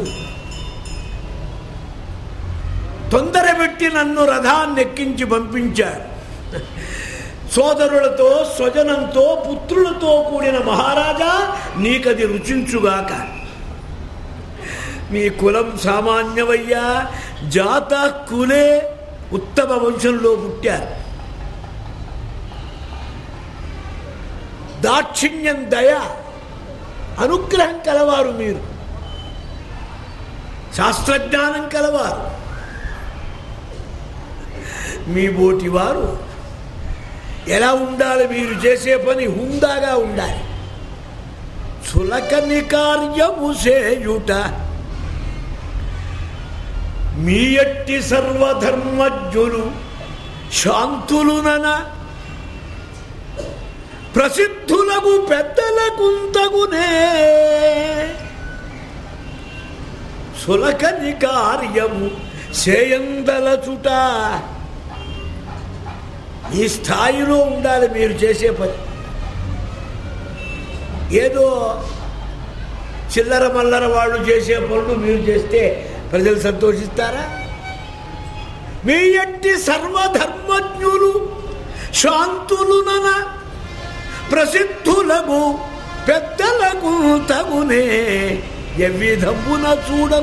A: తొందరబెట్టి నన్ను రథాన్ని ఎక్కించి పంపించాడు సోదరులతో స్వజనంతో పుత్రులతో కూడిన మహారాజా నీకది రుచించుగాక మీ కులం సామాన్యమయ్యా జాత కులే ఉత్తమ వంశంలో పుట్టారు దాక్షిణ్యం దయ అనుగ్రహం కలవారు మీరు శాస్త్రజ్ఞానం కలవారు మీ బోటి వారు ఎలా ఉండాలి మీరు చేసే పని హుందాగా ఉండాలి చులకని కార్యము చేయుట మీ ఎట్టి సర్వధర్మజ్ఞులు శాంతులునన ప్రసిద్ధులకు పెద్దలకుంతగునే సులకని కార్యము చేయందలచుట ఈ స్థాయిలో ఉండాలి మీరు చేసే పని ఏదో చిల్లర మల్లర వాళ్ళు చేసే పనులు మీరు చేస్తే ప్రజలు సంతోషిస్తారా మీ ఎట్టి సర్వధర్మజ్ఞులు శాంతులునన ప్రసిద్ధులకు పెద్దలకు తగునే ఎవ్విధమున చూడం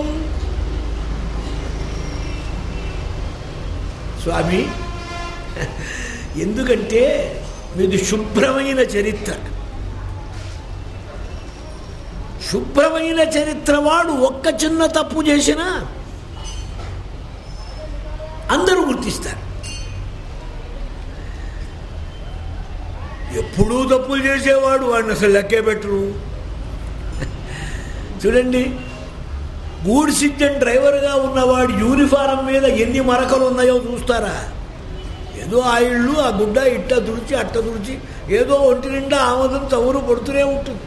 A: స్వామి ఎందుకంటే మీది శుభ్రమైన చరిత్ర శుభ్రమైన చరిత్ర వాడు ఒక్క చిన్న తప్పు చేసినా అందరూ గుర్తిస్తారు ఎప్పుడూ తప్పులు చేసేవాడు వాడిని అసలు లెక్కే పెట్టరు చూడండి గూడ్స్ ఇంజన్ డ్రైవర్గా ఉన్నవాడు యూనిఫారం మీద ఎన్ని మరకలు ఉన్నాయో చూస్తారా ఏదో ఆ ఇళ్ళు ఆ గుడ్డ ఇట్ట తుడిచి అట్ట తుడిచి ఏదో ఒంటి నిండా ఆమదం చవురు పడుతూనే ఉంటుంది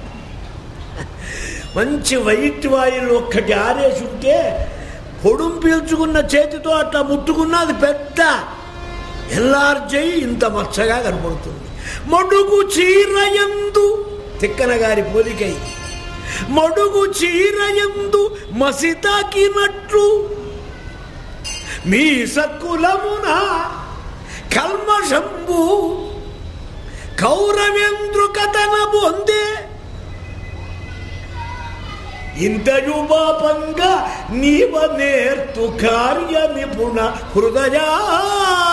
A: మంచి వైట్ వాయిల్ ఒక్కటి ఆరేసి ఉంటే పొడుం పీల్చుకున్న చేతితో అట్లా ముట్టుకున్నా అది పెద్ద ఎల్లార్జై ఇంత మచ్చగా కనపడుతుంది మడుగు చీరయందు తిక్కన గారి పోలికై మడుగు చీరయందు మసి తాకినట్లు మీ సక్కులమున కల్మషంబు కౌరవేంద్రు కథన పొందే ఇంతయు పాపంగా నీవ నేర్తు కార్య నిపుణ హృదయా